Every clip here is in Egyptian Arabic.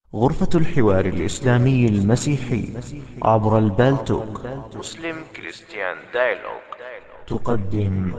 غرفة الحوار الإسلامي المسيحي عبر البالتوك مسلم كريستيان دايلوج تقدم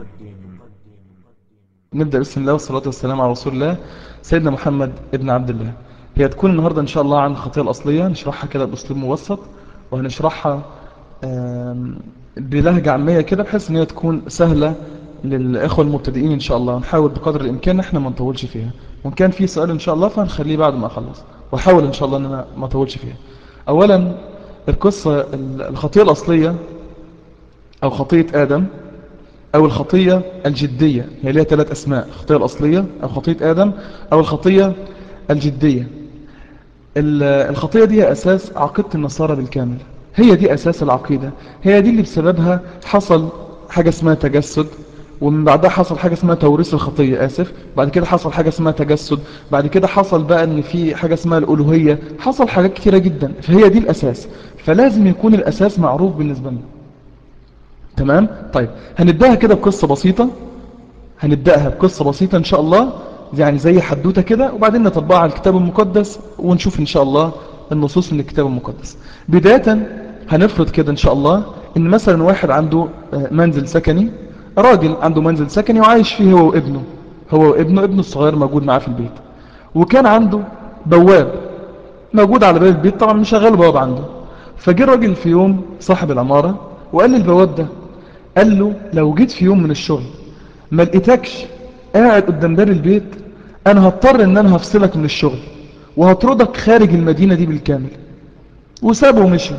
نبدأ بسم الله والصلاة والسلام على رسول الله سيدنا محمد ابن عبد الله هي تكون النهاردة إن شاء الله عن الخطيئة الأصلية نشرحها كده بأسلوب مبسط وهنشرحها آم، بلهجة عامية كده بحيث إن هي تكون سهلة للإخوة المبتدئين إن شاء الله نحاول بقدر الإمكان إحنا ما نطولش فيها وإن كان في سؤال إن شاء الله فهنخليه بعد ما أخلص وأحاول إن شاء الله إن أنا ما أطولش فيها أولا القصة الخطيئة الأصلية أو خطية آدم أو الخطية الجدية هي ليها ثلاث أسماء الخطية الأصلية أو خطية آدم أو الخطية الجدية ال- الخطية دي هي أساس عقيدة النصارى بالكامل هي دي أساس العقيدة هي دي اللي بسببها حصل حاجة اسمها تجسد ومن بعدها حصل حاجة اسمها توريث الخطية آسف بعد كده حصل حاجة اسمها تجسد بعد كده حصل بقى ان في حاجة اسمها الألوهية حصل حاجات كتيرة جدا فهي دي الأساس فلازم يكون الأساس معروف بالنسبة لنا تمام طيب هنبدأها كده بقصة بسيطة هنبدأها بقصة بسيطة إن شاء الله يعني زي حدوتة كده وبعدين نطبقها على الكتاب المقدس ونشوف إن شاء الله النصوص من الكتاب المقدس بداية هنفرض كده إن شاء الله إن مثلا واحد عنده آه، منزل سكني راجل عنده منزل سكني وعايش فيه هو وابنه هو وابنه ابنه الصغير موجود معاه في البيت وكان عنده بواب موجود على باب البيت طبعا مشغل بواب عنده فجه الراجل في يوم صاحب العمارة وقال للبواب ده قال له لو جيت في يوم من الشغل ما لقيتكش قاعد قدام باب البيت انا هضطر ان انا هفصلك من الشغل وهطردك خارج المدينة دي بالكامل وسابه ومشي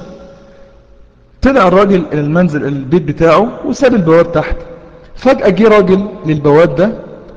طلع الراجل الى المنزل البيت بتاعه وساب البواب تحت فجأة جه راجل للبواب ده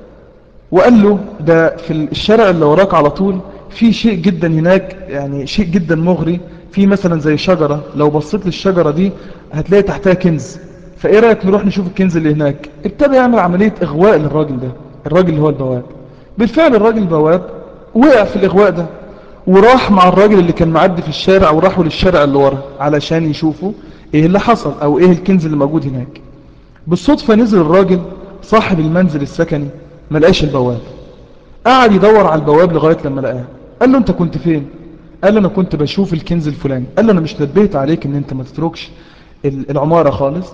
وقال له ده في الشارع اللي وراك على طول في شيء جدا هناك يعني شيء جدا مغري في مثلا زي شجرة لو بصيت للشجرة دي هتلاقي تحتها كنز فايه رأيك نروح نشوف الكنز اللي هناك ابتدى يعمل عملية اغواء للراجل ده الراجل اللي هو البواب بالفعل الراجل البواب وقع في الاغواء ده وراح مع الراجل اللي كان معدي في الشارع وراحوا للشارع اللي ورا علشان يشوفوا ايه اللي حصل او ايه الكنز اللي موجود هناك بالصدفة نزل الراجل صاحب المنزل السكني ما لقاش البواب قعد يدور على البواب لغاية لما لقاه قال له انت كنت فين قال له انا كنت بشوف الكنز الفلاني قال له انا مش نبهت عليك ان انت ما تتركش ال- العمارة خالص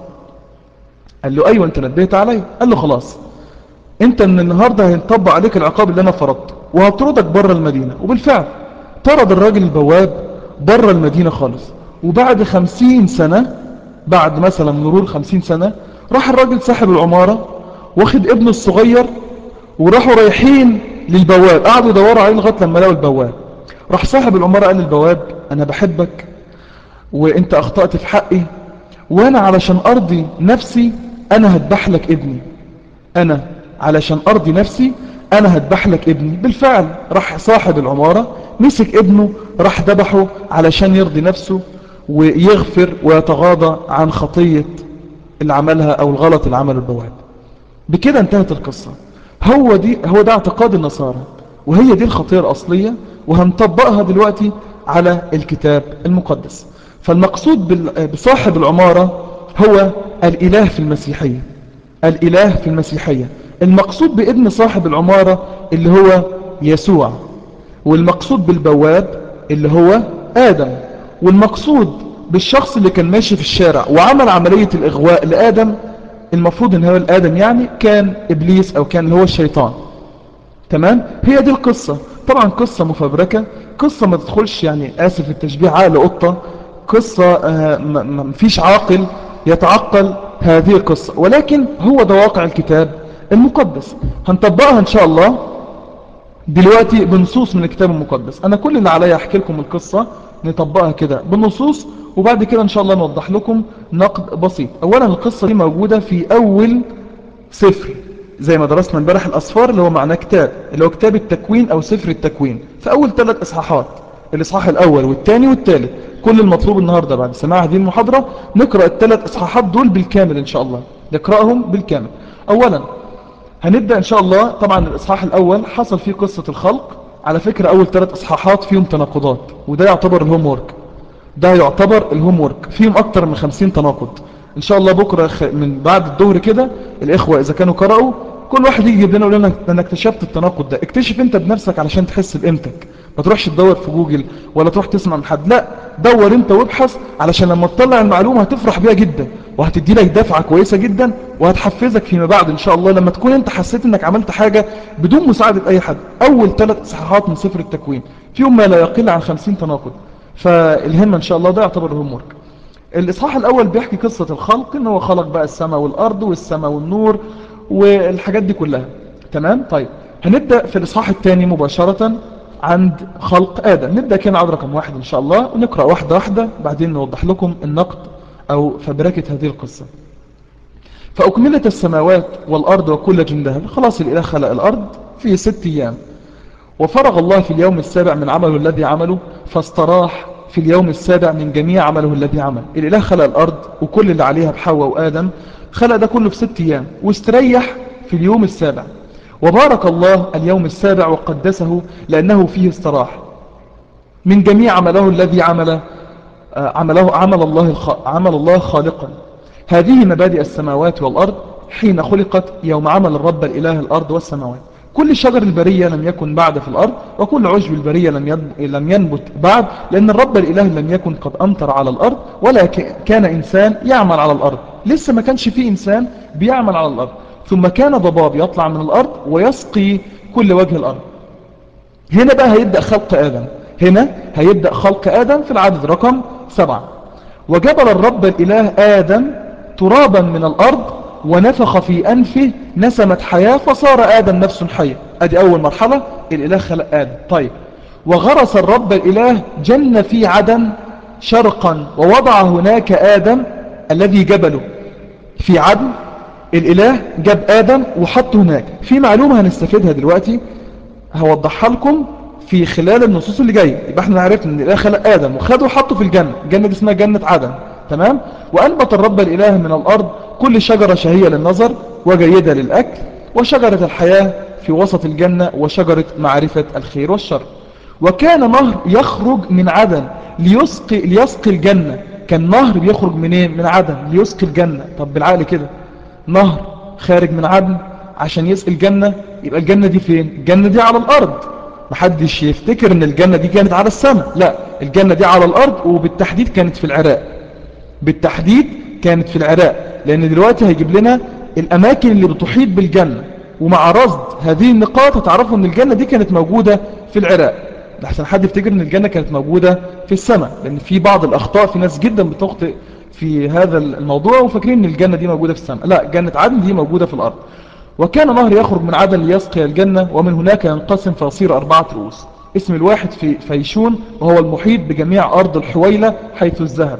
قال له ايوه انت نبهت علي قال له خلاص انت من النهاردة هينطبق عليك العقاب اللي انا فرضته وهطردك بره المدينة وبالفعل طرد الراجل البواب بره المدينة خالص وبعد خمسين سنة بعد مثلا مرور خمسين سنة راح الراجل صاحب العمارة واخد ابنه الصغير وراحوا رايحين للبواب قعدوا يدوروا عليه لغايه لما لقوا البواب راح صاحب العمارة قال للبواب انا بحبك وانت اخطأت في حقي وانا علشان ارضي نفسي انا هذبح لك ابني انا علشان ارضي نفسي انا هذبح لك ابني بالفعل راح صاحب العمارة مسك ابنه راح ذبحه علشان يرضي نفسه ويغفر ويتغاضى عن خطية اللي عملها او الغلط اللي عمله البواب بكده انتهت القصة هو دي هو ده اعتقاد النصارى وهي دي الخطية الأصلية وهنطبقها دلوقتي على الكتاب المقدس فالمقصود بال- بصاحب العمارة هو الإله في المسيحية الإله في المسيحية المقصود بابن صاحب العمارة اللي هو يسوع والمقصود بالبواب اللي هو آدم والمقصود بالشخص اللي كان ماشي في الشارع وعمل عملية الإغواء لآدم المفروض ان هو الآدم يعني كان إبليس أو كان هو الشيطان تمام هي دي القصة طبعا قصة مفبركة قصة ما تدخلش يعني آسف التشبيه عقل قطة قصة آه، ما ما- مفيش عاقل يتعقل هذه القصة ولكن هو ده واقع الكتاب المقدس هنطبقها إن شاء الله دلوقتي بنصوص من الكتاب المقدس انا كل اللي عليا احكي لكم القصة نطبقها كده بالنصوص وبعد كده ان شاء الله نوضح لكم نقد بسيط اولا القصة دي موجودة في اول سفر زي ما درسنا امبارح الاصفار اللي هو معناه كتاب اللي هو كتاب التكوين او سفر التكوين في اول ثلاث اصحاحات الاصحاح الاول والثاني والثالث كل المطلوب النهاردة بعد سماع هذه المحاضرة نقرأ الثلاث اصحاحات دول بالكامل ان شاء الله نقرأهم بالكامل اولا هنبدأ إن شاء الله طبعا الإصحاح الأول حصل فيه قصة الخلق على فكرة أول ثلاث إصحاحات فيهم تناقضات وده يعتبر الهوم وورك ده يعتبر الهوم وورك فيهم أكتر من خمسين تناقض إن شاء الله بكرة خ- من بعد الظهر كده الإخوة إذا كانوا قرأوا كل واحد يجي يجيب لنا يقول لنا أنا اكتشفت التناقض ده اكتشف أنت بنفسك علشان تحس بقيمتك ما تروحش تدور في جوجل ولا تروح تسمع من حد لا دور انت وابحث علشان لما تطلع المعلومة هتفرح بيها جدا وهتدي لك دفعة كويسة جدا وهتحفزك فيما بعد ان شاء الله لما تكون انت حسيت انك عملت حاجة بدون مساعدة اي حد اول ثلاث صححات من سفر التكوين فيهم ما لا يقل عن خمسين تناقض فالهمة ان شاء الله ده يعتبر هوم ورك الاصحاح الاول بيحكي قصة الخلق ان هو خلق بقى السماء والارض والسماء والنور والحاجات دي كلها تمام طيب هنبدأ في الاصحاح الثاني مباشرة عند خلق آدم نبدأ كده عدد رقم واحد إن شاء الله ونقرأ واحدة واحدة بعدين نوضح لكم النقد أو فبركة هذه القصة فأكملت السماوات والأرض وكل جندها خلاص الإله خلق الأرض في ست أيام وفرغ الله في اليوم السابع من عمله الذي عمله فاستراح في اليوم السابع من جميع عمله الذي عمل الإله خلق الأرض وكل اللي عليها بحواء وآدم خلق ده كله في ست أيام واستريح في اليوم السابع وبارك الله اليوم السابع وقدسه لأنه فيه استراح من جميع عمله الذي عمل عمله عمل الله عمل الله خالقا هذه مبادئ السماوات والأرض حين خلقت يوم عمل الرب الإله الأرض والسماوات كل شجر البرية لم يكن بعد في الأرض وكل عشب البرية لم لم ينبت بعد لأن الرب الإله لم يكن قد أمطر على الأرض ولا كان إنسان يعمل على الأرض لسه ما كانش فيه إنسان بيعمل على الأرض ثم كان ضباب يطلع من الأرض ويسقي كل وجه الأرض هنا بقى هيبدأ خلق آدم هنا هيبدأ خلق آدم في العدد رقم سبعة وجبل الرب الإله آدم ترابا من الأرض ونفخ في أنفه نسمة حياة فصار آدم نفس حية أدي أول مرحلة الإله خلق آدم طيب وغرس الرب الإله جنة في عدن شرقا ووضع هناك آدم الذي جبله في عدن الإله جاب آدم وحطه هناك في معلومة هنستفيدها دلوقتي هوضحها لكم في خلال النصوص اللي جاية يبقى احنا عرفنا ان الإله خلق آدم وخده وحطه في الجنة الجنة دي اسمها جنة عدن تمام وأنبت الرب الإله من الأرض كل شجرة شهية للنظر وجيدة للأكل وشجرة الحياة في وسط الجنة وشجرة معرفة الخير والشر وكان نهر يخرج من عدن ليسقي, ليسقي الجنة كان نهر بيخرج منين من عدن ليسقي الجنة طب بالعقل كده نهر خارج من عدن عشان يسقي الجنة يبقى الجنة دي فين الجنة دي على الأرض محدش يفتكر ان الجنة دي كانت على السماء لا الجنة دي على الأرض وبالتحديد كانت في العراق بالتحديد كانت في العراق لأن دلوقتي هيجيب لنا الأماكن اللي بتحيط بالجنة ومع رصد هذه النقاط هتعرفوا ان الجنة دي كانت موجودة في العراق لحسن حد يفتكر ان الجنة كانت موجودة في السماء لأن في بعض الأخطاء في ناس جدا بتخطئ في هذا الموضوع وفاكرين ان الجنة دي موجودة في السماء لا جنة عدن دي موجودة في الأرض وكان نهر يخرج من عدن ليسقي الجنة ومن هناك ينقسم فيصير أربعة رؤوس اسم الواحد في فيشون وهو المحيط بجميع أرض الحويلة حيث الذهب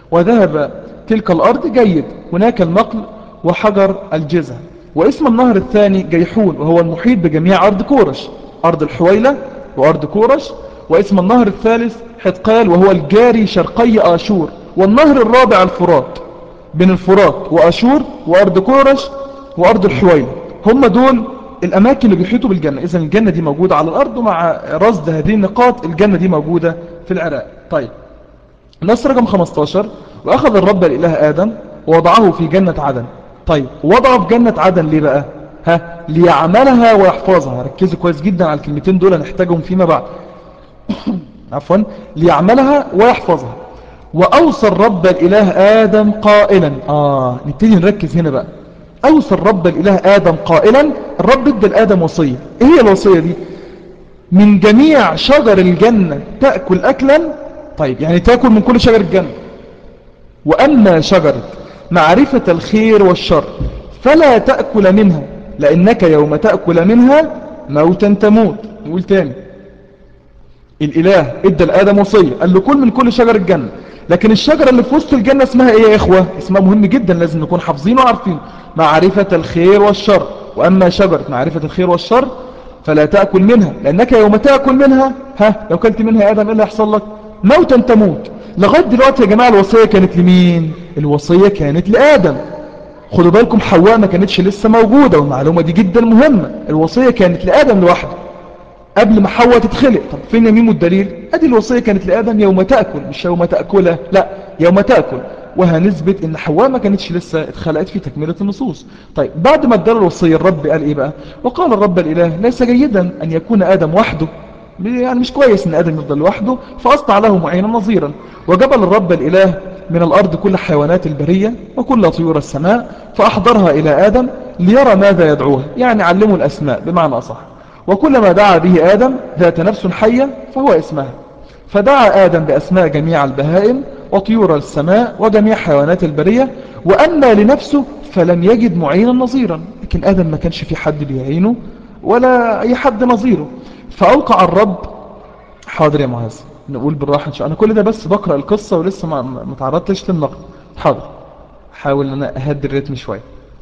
وذهب تلك الأرض جيد هناك النقل وحجر الجزة واسم النهر الثاني جيحون وهو المحيط بجميع أرض كورش أرض الحويلة وأرض كورش واسم النهر الثالث حتقال وهو الجاري شرقي آشور والنهر الرابع الفرات بين الفرات وأشور وأرض كورش وأرض الحويلة هم دول الأماكن اللي بيحيطوا بالجنة إذا الجنة دي موجودة على الأرض ومع رصد هذه النقاط الجنة دي موجودة في العراق طيب نص رقم 15 وأخذ الرب الإله آدم ووضعه في جنة عدن طيب وضعه في جنة عدن ليه بقى ها ليعملها ويحفظها ركزوا كويس جدا على الكلمتين دول هنحتاجهم فيما بعد عفوا ليعملها ويحفظها وأوصى الرب الإله آدم قائلا آه نبتدي نركز هنا بقى أوصى الرب الإله آدم قائلا الرب ادى لآدم وصية إيه هي الوصية دي من جميع شجر الجنة تأكل أكلا طيب يعني تأكل من كل شجر الجنة وأما شجرة معرفة الخير والشر فلا تأكل منها لأنك يوم تأكل منها موتا تموت نقول تاني الإله ادى لآدم وصية قال له كل من كل شجر الجنة لكن الشجرة اللي في وسط الجنة اسمها ايه يا اخوة اسمها مهم جدا لازم نكون حافظين وعارفين معرفة الخير والشر واما شجرة معرفة الخير والشر فلا تأكل منها لانك يوم تأكل منها ها لو كلت منها يا ادم ايه اللي هيحصل لك موتا تموت لغاية دلوقتي يا جماعة الوصية كانت لمين الوصية كانت لآدم خدوا بالكم حواء ما كانتش لسه موجودة والمعلومة دي جدا مهمة الوصية كانت لآدم لوحده قبل ما حواء تتخلق طب فين يمين الدليل ادي الوصية كانت لآدم يوم تأكل مش يوم تأكله لا يوم تأكل وهنثبت ان حواء ما كانتش لسه اتخلقت في تكملة النصوص طيب بعد ما اداله الوصية الرب قال ايه بقى وقال الرب الاله ليس جيدا ان يكون آدم وحده يعني مش كويس ان ادم يفضل لوحده فاصنع له معينا نظيرا وجبل الرب الاله من الارض كل حيوانات البرية وكل طيور السماء فاحضرها الى ادم ليرى ماذا يدعوها يعني علمه الاسماء بمعنى اصح وكل ما دعا به ادم ذات نفس حية فهو اسمها فدعا ادم باسماء جميع البهائم وطيور السماء وجميع حيوانات البرية وأما لنفسه فلم يجد معينا نظيرا لكن آدم ما كانش في حد بيعينه ولا أي حد نظيره فأوقع الرب حاضر يا معاذ نقول بالراحة إن شاء الله أنا كل ده بس بقرأ القصة ولسه ما, ما تعرضتش للنقد حاضر حاول أن أنا أهدي الريتم شوية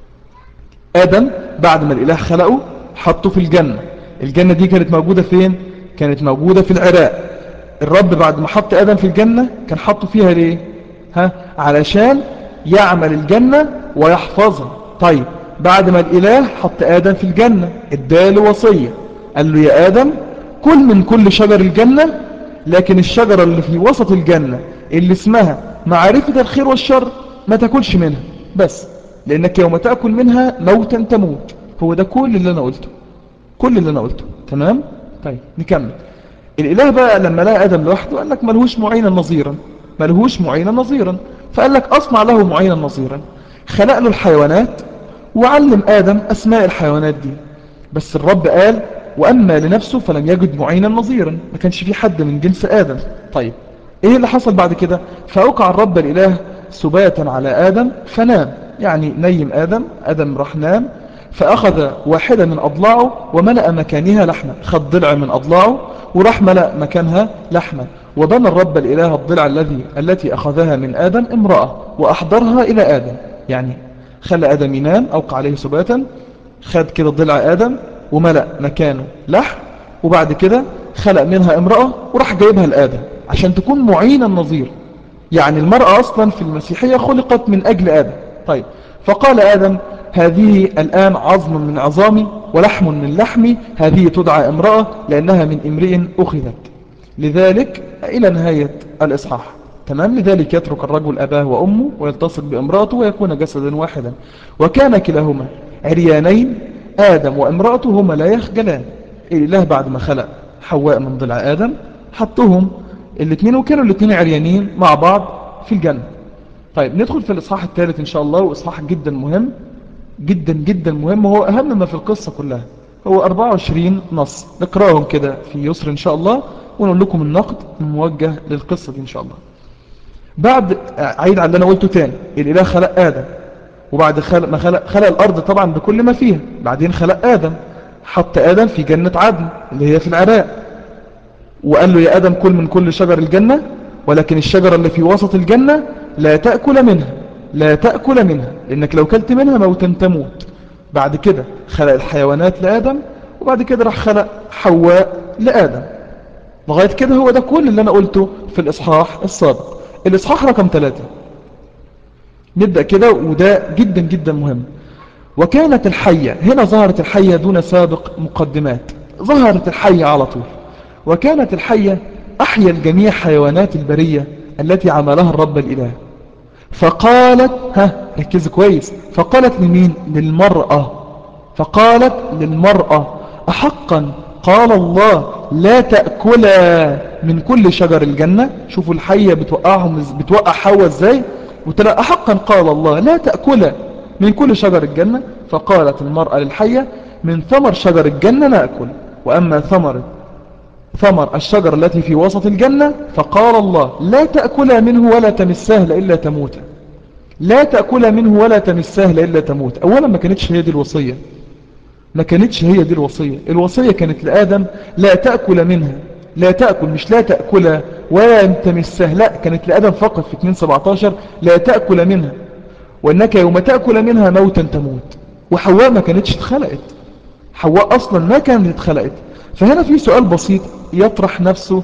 آدم بعد ما الإله خلقه حطه في الجنة الجنة دي كانت موجودة فين؟ كانت موجودة في العراق الرب بعد ما حط آدم في الجنة كان حطه فيها ليه ها علشان يعمل الجنة ويحفظها طيب بعد ما الإله حط آدم في الجنة اداله وصية قال له يا آدم كل من كل شجر الجنة لكن الشجرة اللي في وسط الجنة اللي اسمها معرفة الخير والشر ما تاكلش منها بس لأنك يوم تأكل منها موتا تموت هو ده كل اللي أنا قلته كل اللي أنا قلته تمام طيب نكمل الإله بقى لما لقى آدم لوحده قال لك ملهوش معينا نظيرا ملهوش معينا نظيرا فقال لك أصنع له معينا نظيرا خلق له الحيوانات وعلم آدم أسماء الحيوانات دي بس الرب قال وأما لنفسه فلم يجد معينا نظيرا ما كانش في حد من جنس آدم طيب إيه اللي حصل بعد كده فأوقع الرب الإله سباتا على آدم فنام يعني نيم آدم آدم راح نام فأخذ واحدة من أضلاعه وملأ مكانها لحما خد ضلع من أضلاعه وراح ملأ مكانها لحما وبنى الرب الإله الضلع الذي التي أخذها من آدم امرأة وأحضرها إلى آدم يعني خلى آدم ينام أوقع عليه سباتا خد كده ضلع آدم وملأ مكانه لحم وبعد كده خلق منها امرأة وراح جايبها لآدم عشان تكون معينا النظير يعني المرأة أصلا في المسيحية خلقت من أجل آدم طيب فقال آدم هذه الآن عظم من عظامي ولحم من لحمي هذه تدعى امرأة لأنها من امرئ أخذت لذلك إلى نهاية الإصحاح تمام لذلك يترك الرجل أباه وأمه ويلتصق بامرأته ويكون جسدا واحدا وكان كلاهما عريانين آدم وامرأته هما لا يخجلان الإله بعد ما خلق حواء من ضلع آدم حطهم الاثنين وكانوا الاثنين عريانين مع بعض في الجنة طيب ندخل في الإصحاح الثالث إن شاء الله وإصحاح جدا مهم جدا جدا مهم وهو أهم ما في القصة كلها هو 24 نص نقراهم كده في يسر إن شاء الله ونقول لكم النقد الموجه للقصة دي إن شاء الله بعد عيد على اللي أنا قلته تاني الإله خلق آدم وبعد خلق, ما خلق, خلق الأرض طبعا بكل ما فيها بعدين خلق آدم حط آدم في جنة عدن اللي هي في العراق وقال له يا آدم كل من كل شجر الجنة ولكن الشجرة اللي في وسط الجنة لا تأكل منها لا تأكل منها لأنك لو كلت منها موتا تموت بعد كده خلق الحيوانات لآدم وبعد كده راح خلق حواء لآدم لغاية كده هو ده كل اللي أنا قلته في الإصحاح السابق الإصحاح رقم ثلاثة نبدأ كده وده جدا جدا مهم وكانت الحية هنا ظهرت الحية دون سابق مقدمات ظهرت الحية على طول وكانت الحية أحيا الجميع حيوانات البرية التي عملها الرب الإله فقالت ها ركز كويس فقالت لمين للمرأة فقالت للمرأة أحقا قال الله لا تأكلا من كل شجر الجنة شوفوا الحية بتوقعهم بتوقع حواء ازاي وتلا أحقا قال الله لا تأكلا من كل شجر الجنة فقالت المرأة للحية من ثمر شجر الجنة نأكل وأما ثمر ثمر الشجر التي في وسط الجنة فقال الله لا تأكلا منه ولا تمساه إلا تموت لا تأكلا منه ولا تمساه إلا تموت أولا ما كانتش هي دي الوصية ما كانتش هي دي الوصية الوصية كانت لآدم لا تأكل منها لا تأكل مش لا تأكل ولا تمساه لا كانت لآدم فقط في 2.17 لا تأكل منها وأنك يوم تأكل منها موتا تموت وحواء ما كانتش اتخلقت حواء أصلا ما كانت اتخلقت فهنا في سؤال بسيط يطرح نفسه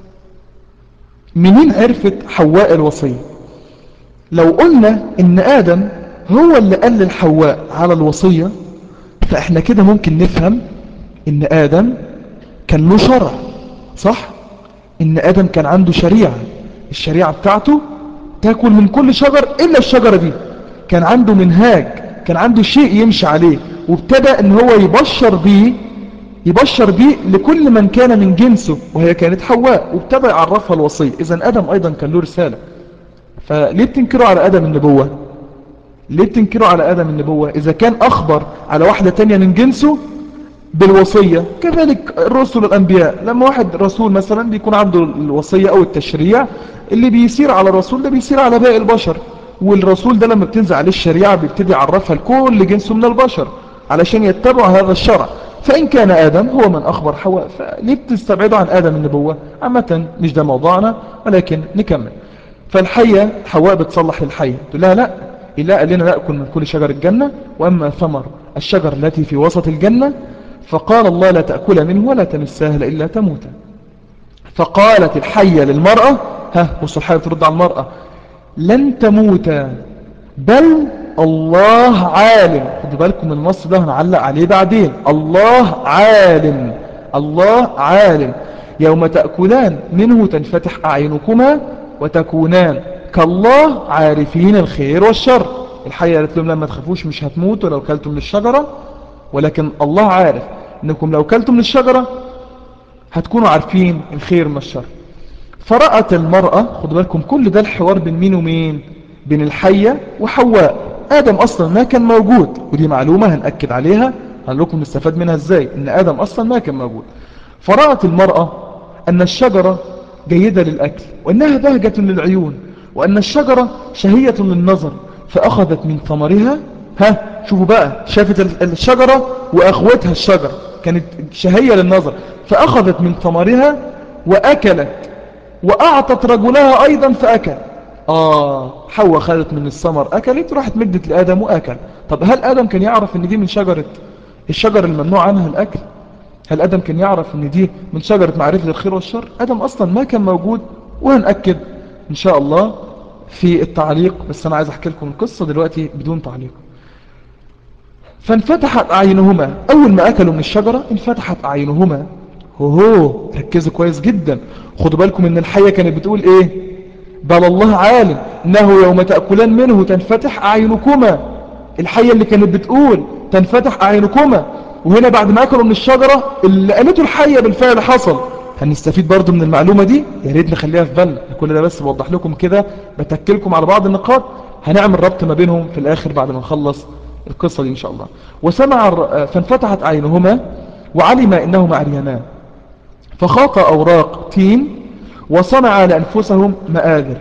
منين عرفت حواء الوصية لو قلنا ان آدم هو اللي قال للحواء على الوصية فاحنا كده ممكن نفهم ان آدم كان له شرع صح ان آدم كان عنده شريعة الشريعة بتاعته تاكل من كل شجر الا الشجرة دي كان عنده منهاج كان عنده شيء يمشي عليه وابتدى ان هو يبشر بيه يبشر بيه لكل من كان من جنسه وهي كانت حواء وابتدى يعرفها الوصية إذا آدم أيضا كان له رسالة فليه بتنكروا على آدم النبوة ليه بتنكروا على آدم النبوة إذا كان أخبر على واحدة تانية من جنسه بالوصية كذلك الرسل الأنبياء لما واحد رسول مثلا بيكون عنده الوصية أو التشريع اللي بيسير على الرسول ده بيسير على باقي البشر والرسول ده لما بتنزل عليه الشريعة بيبتدي يعرفها لكل جنسه من البشر علشان يتبعوا هذا الشرع فإن كان آدم هو من أخبر حواء فليه بتستبعدوا عن آدم النبوة عامة مش ده موضوعنا ولكن نكمل فالحية حواء بتصلح للحية تقول لها لا إلا قال لنا نأكل من كل شجر الجنة وأما ثمر الشجر التي في وسط الجنة فقال الله لا تأكل منه ولا تمساه إلا تموت فقالت الحية للمرأة ها بص الحية ترد على المرأة لن تموت بل الله عالم خدوا بالكم من النص ده هنعلق عليه بعدين الله عالم الله عالم يوم تأكلان منه تنفتح أعينكما وتكونان كالله عارفين الخير والشر الحية قالت لهم لما تخافوش مش هتموتوا لو كلتم من الشجرة ولكن الله عارف انكم لو كلتم من الشجرة هتكونوا عارفين الخير من الشر فرأت المرأة خدوا بالكم كل ده الحوار بين مين ومين بين الحية وحواء آدم أصلا ما كان موجود ودي معلومة هنأكد عليها هنقول لكم نستفاد منها ازاي ان آدم أصلا ما كان موجود فرأت المرأة أن الشجرة جيدة للأكل وأنها بهجة للعيون وأن الشجرة شهية للنظر فأخذت من ثمرها ها شوفوا بقى شافت الشجرة وأخوتها الشجرة كانت شهية للنظر فأخذت من ثمرها وأكلت وأعطت رجلها أيضا فأكل آه حواء خدت من الثمر أكلت وراحت مدت لآدم وأكل طب هل آدم كان يعرف ان دي من شجرة الشجر الممنوع عنها الأكل هل آدم كان يعرف ان دي من شجرة معرفة الخير والشر آدم أصلا ما كان موجود وهنأكد إن شاء الله في التعليق بس أنا عايز أحكي لكم القصة دلوقتي بدون تعليق فانفتحت أعينهما أول ما أكلوا من الشجرة انفتحت أعينهما هو ركزوا كويس جدا خدوا بالكم ان الحية كانت بتقول ايه بل الله عالم انه يوم تأكلان منه تنفتح أعينكما الحية اللي كانت بتقول تنفتح أعينكما وهنا بعد ما أكلوا من الشجرة اللي قالته الحية بالفعل حصل هنستفيد برضو من المعلومة دي يا ريت نخليها في بالنا كل ده بس بوضح لكم كده بتكلكم على بعض النقاط هنعمل ربط ما بينهم في الآخر بعد ما نخلص القصة دي إن شاء الله وسمع فانفتحت عينهما وعلم إنهما عريانان فخاط أوراق تين وصنع لأنفسهم مآذر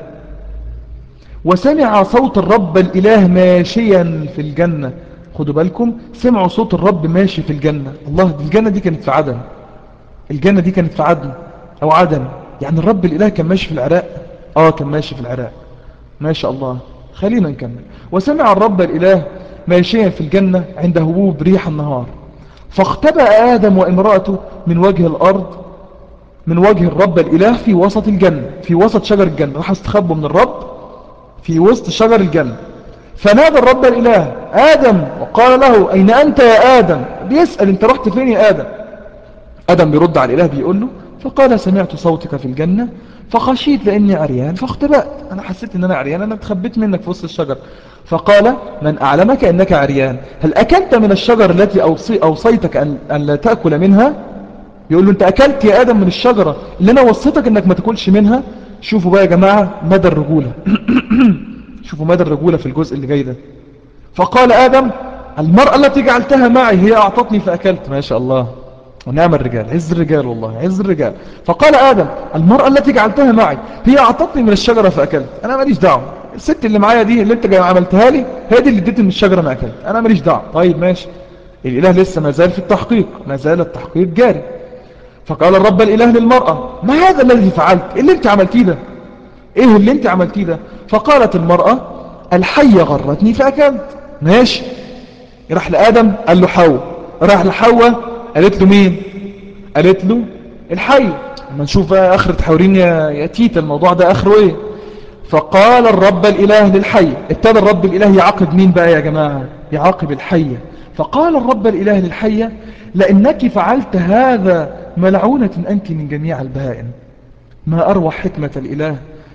وسمع صوت الرب الإله ماشيا في الجنة خدوا بالكم سمعوا صوت الرب ماشي في الجنة الله دي الجنة دي كانت في عدن الجنة دي كانت في عدن أو عدن يعني الرب الإله كان ماشي في العراق آه كان ماشي في العراق ما شاء الله خلينا نكمل وسمع الرب الإله ماشيا في الجنة عند هبوب ريح النهار فاختبأ آدم وامرأته من وجه الأرض من وجه الرب الإله في وسط الجنة في وسط شجر الجنة راح استخبوا من الرب في وسط شجر الجنة فنادى الرب الإله آدم وقال له أين أنت يا آدم بيسأل أنت رحت فين يا آدم آدم بيرد على الإله بيقول له فقال سمعت صوتك في الجنة فخشيت لأني عريان فاختبأت أنا حسيت أن أنا عريان أنا اتخبيت منك في وسط الشجر فقال من أعلمك أنك عريان هل أكلت من الشجر التي أوصي أوصيتك أن, أن لا تأكل منها يقول له أنت أكلت يا آدم من الشجرة اللي أنا وصيتك أنك ما تاكلش منها شوفوا بقى يا جماعة مدى الرجولة شوفوا مدى الرجولة في الجزء اللي جاي ده فقال آدم المرأة التي جعلتها معي هي أعطتني فأكلت ما شاء الله ونعم الرجال عز الرجال والله عز الرجال فقال آدم المرأة التي جعلتها معي هي أعطتني من الشجرة فأكلت أنا ماليش دعوة الست اللي معايا دي اللي انت عملتها لي هي دي اللي اديتني من الشجرة ما أكلت أنا ماليش دعوة طيب ماشي الإله لسه ما زال في التحقيق ما زال التحقيق جاري فقال الرب الإله للمرأة ما هذا الذي فعلت إيه اللي انت عملتيه ده ايه اللي انت عملتيه ده فقالت المرأة الحية غرتني فأكلت ماشي راح لآدم قال له حواء راح لحواء قالت له مين قالت له الحي ما نشوف بقى اخرة حورين يا, يا تيتا الموضوع ده اخره ايه فقال الرب الاله للحي ابتدى الرب الاله يعاقب مين بقى يا جماعة يعاقب الحية فقال الرب الاله للحية لانك فعلت هذا ملعونة انت من جميع البهائم ما اروع حكمة الاله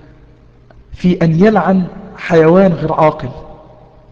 في ان يلعن حيوان غير عاقل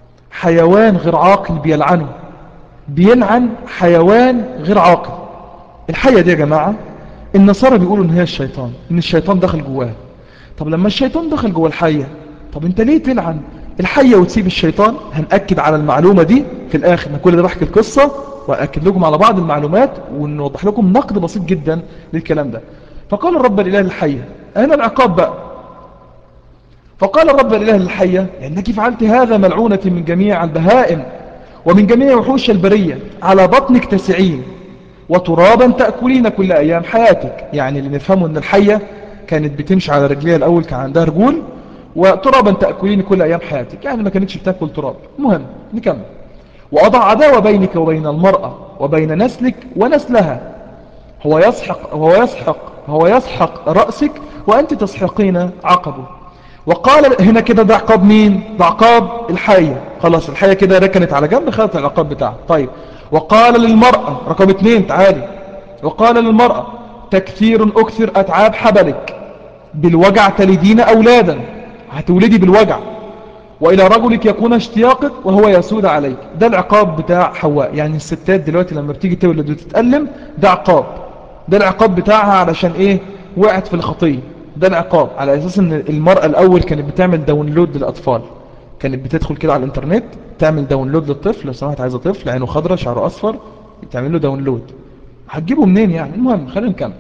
حيوان غير عاقل بيلعنه بيلعن حيوان غير عاقل الحية دي يا جماعة النصارى بيقولوا ان هي الشيطان ان الشيطان دخل جواها طب لما الشيطان دخل جوا الحية طب انت ليه تلعن الحية وتسيب الشيطان هنأكد على المعلومة دي في الاخر انا كل ده بحكي القصة وأكد لكم على بعض المعلومات ونوضح لكم نقد بسيط جدا للكلام ده فقال الرب الإله الحية أنا العقاب بقى فقال الرب الإله الحية لأنك فعلت هذا ملعونة من جميع البهائم ومن جميع وحوش البرية على بطنك تسعين وترابا تأكلين كل أيام حياتك يعني اللي نفهمه أن الحية كانت بتمشي على رجليها الأول كان عندها رجول وترابا تأكلين كل أيام حياتك يعني ما كانتش بتأكل تراب مهم نكمل وأضع عداوة بينك وبين المرأة وبين نسلك ونسلها هو يسحق هو يسحق هو يسحق رأسك وأنت تسحقين عقبه وقال هنا كده ده عقاب مين ده عقاب الحية خلاص الحية كده ركنت على جنب خدت العقاب بتاعها طيب وقال للمرأة رقم اتنين تعالي وقال للمرأة تكثير أكثر أتعاب حبلك بالوجع تلدين أولادا هتولدي بالوجع وإلى رجلك يكون اشتياقك وهو يسود عليك ده العقاب بتاع حواء يعني الستات دلوقتي لما بتيجي تولد وتتألم ده عقاب ده العقاب بتاعها علشان ايه وقعت في الخطية ده العقاب على أساس ان المرأة الأول كانت بتعمل داونلود للأطفال كانت بتدخل كده على الانترنت تعمل داونلود للطفل لو سمحت عايزة طفل عينه خضرة شعره أصفر تعمل له داونلود هتجيبه منين يعني المهم خلينا نكمل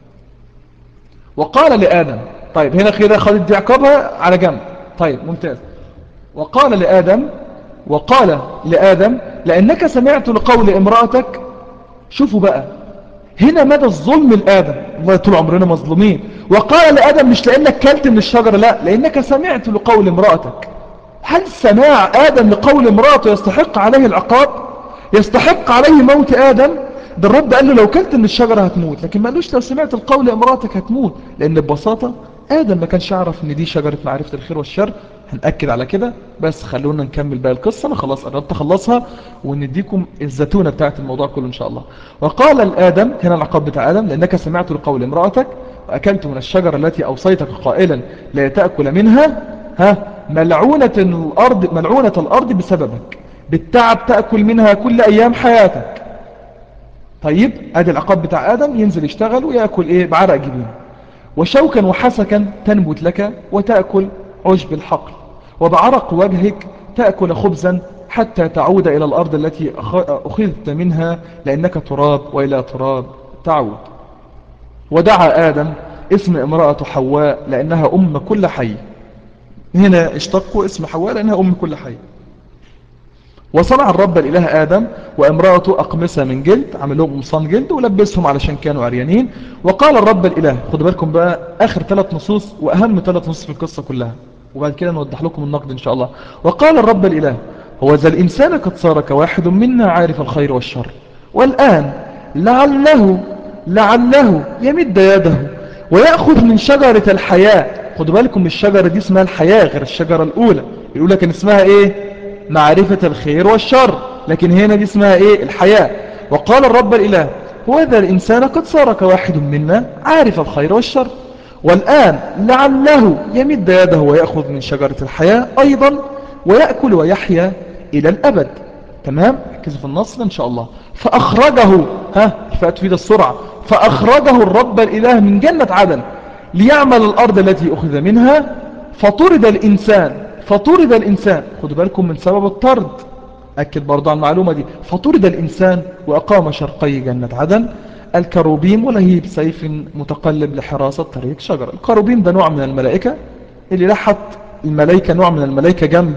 وقال لآدم طيب هنا كده خدت دي عقابها على جنب طيب ممتاز وقال لآدم وقال لآدم لأنك سمعت لقول امرأتك شوفوا بقى هنا مدى الظلم لآدم الله طول عمرنا مظلومين وقال لآدم مش لأنك كلت من الشجرة لا لأنك سمعت لقول امرأتك هل سماع آدم لقول امرأته يستحق عليه العقاب يستحق عليه موت آدم ده الرب قال له لو كلت من الشجرة هتموت لكن ما قالوش لو سمعت القول امرأتك هتموت لأن ببساطة آدم ما كانش يعرف ان دي شجرة معرفة الخير والشر هنأكد على كده بس خلونا نكمل باقي القصة أنا خلاص قربت أخلصها ونديكم الزتونة بتاعت الموضوع كله إن شاء الله وقال الآدم هنا العقاب بتاع آدم لأنك سمعت لقول امرأتك وأكلت من الشجرة التي أوصيتك قائلا لا تأكل منها ها ملعونة الأرض, ملعونة الأرض بسببك بالتعب تأكل منها كل أيام حياتك طيب ادي العقاب بتاع آدم ينزل يشتغل ويأكل إيه بعرق جبينه وشوكا وحسكا تنبت لك وتأكل عشب الحقل وبعرق وجهك تأكل خبزا حتى تعود إلى الأرض التي أخذت منها لأنك تراب وإلى تراب تعود ودعا آدم اسم امرأة حواء لأنها أم كل حي هنا اشتقوا اسم حواء لأنها أم كل حي وصنع الرب الإله آدم وامرأته أقمسة من جلد عمل لهم قمصان جلد ولبسهم علشان كانوا عريانين وقال الرب الإله خدوا بالكم بقى آخر ثلاث نصوص وأهم ثلاث نصوص في القصة كلها وبعد كده نوضح لكم النقد إن شاء الله وقال الرب الإله هو ذا الإنسان قد صار كواحد منا عارف الخير والشر والآن لعله لعله يمد يده ويأخذ من شجرة الحياة خدوا بالكم الشجرة دي اسمها الحياة غير الشجرة الأولى الأولى كان اسمها إيه معرفة الخير والشر لكن هنا دي اسمها ايه الحياة وقال الرب الإله وهذا الإنسان قد صار كواحد منا عارف الخير والشر والآن لعله يمد يده ويأخذ من شجرة الحياة أيضا ويأكل ويحيا إلى الأبد تمام ركزوا في النصر إن شاء الله فأخرجه ها فأتفيد السرعة فأخرجه الرب الإله من جنة عدن ليعمل الأرض التي أخذ منها فطرد الإنسان فطرد الإنسان خدوا بالكم من سبب الطرد أكد برضو على المعلومة دي فطرد الإنسان وأقام شرقي جنة عدن الكروبيم ولهيب سيف متقلب لحراسة طريق شجرة الكروبيم ده نوع من الملائكة اللي لحت الملائكة نوع من الملائكة جنب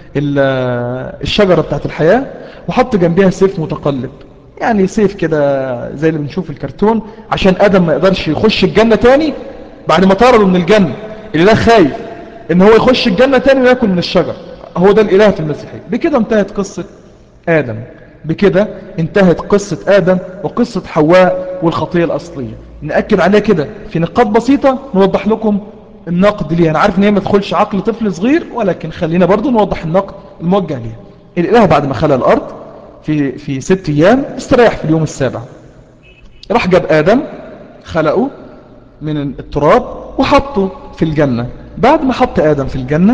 الشجرة بتاعت الحياة وحط جنبها سيف متقلب يعني سيف كده زي اللي بنشوف الكرتون عشان آدم ما يقدرش يخش الجنة تاني بعد ما طرده من الجنة اللي ده خايف ان هو يخش الجنة تاني ويأكل من الشجر هو ده الإله في المسيحية بكده انتهت قصة آدم بكده انتهت قصة آدم وقصة حواء والخطية الأصلية نأكد عليها كده في نقاط بسيطة نوضح لكم النقد ليها أنا عارف ان هي ما تدخلش عقل طفل صغير ولكن خلينا برضو نوضح النقد الموجه ليها الإله بعد ما خلق الأرض في, في ست أيام استريح في اليوم السابع راح جاب آدم خلقه من التراب وحطه في الجنة بعد ما حط آدم في الجنة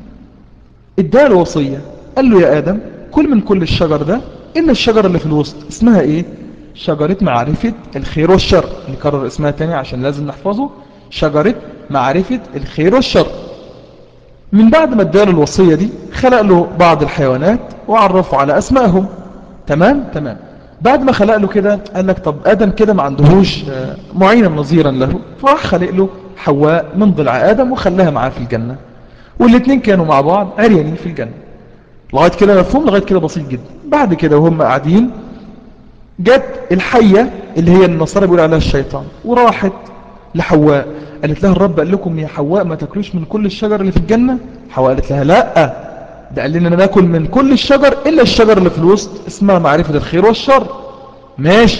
اداله وصية قال له يا آدم كل من كل الشجر ده إلا الشجرة اللي في الوسط اسمها إيه شجرة معرفة الخير والشر نكرر اسمها تاني عشان لازم نحفظه شجرة معرفة الخير والشر من بعد ما اداله الوصية دي خلق له بعض الحيوانات وعرفوا على أسمائهم تمام تمام بعد ما خلق له كده قال لك طب آدم كده ما عندهوش آه، معينا نظيرا له فراح خلق له حواء من ضلع آدم وخلاها معاه في الجنة والاثنين كانوا مع بعض عريانين في الجنة لغاية كده مفهوم لغاية كده بسيط جدا بعد كده وهم قاعدين جت الحية اللي هي النصارى بيقول عليها الشيطان وراحت لحواء قالت لها الرب قال لكم يا حواء ما تاكلوش من كل الشجر اللي في الجنة حواء قالت لها لا ده قال لنا ناكل من كل الشجر إلا الشجر اللي في الوسط اسمها معرفة الخير والشر ماشي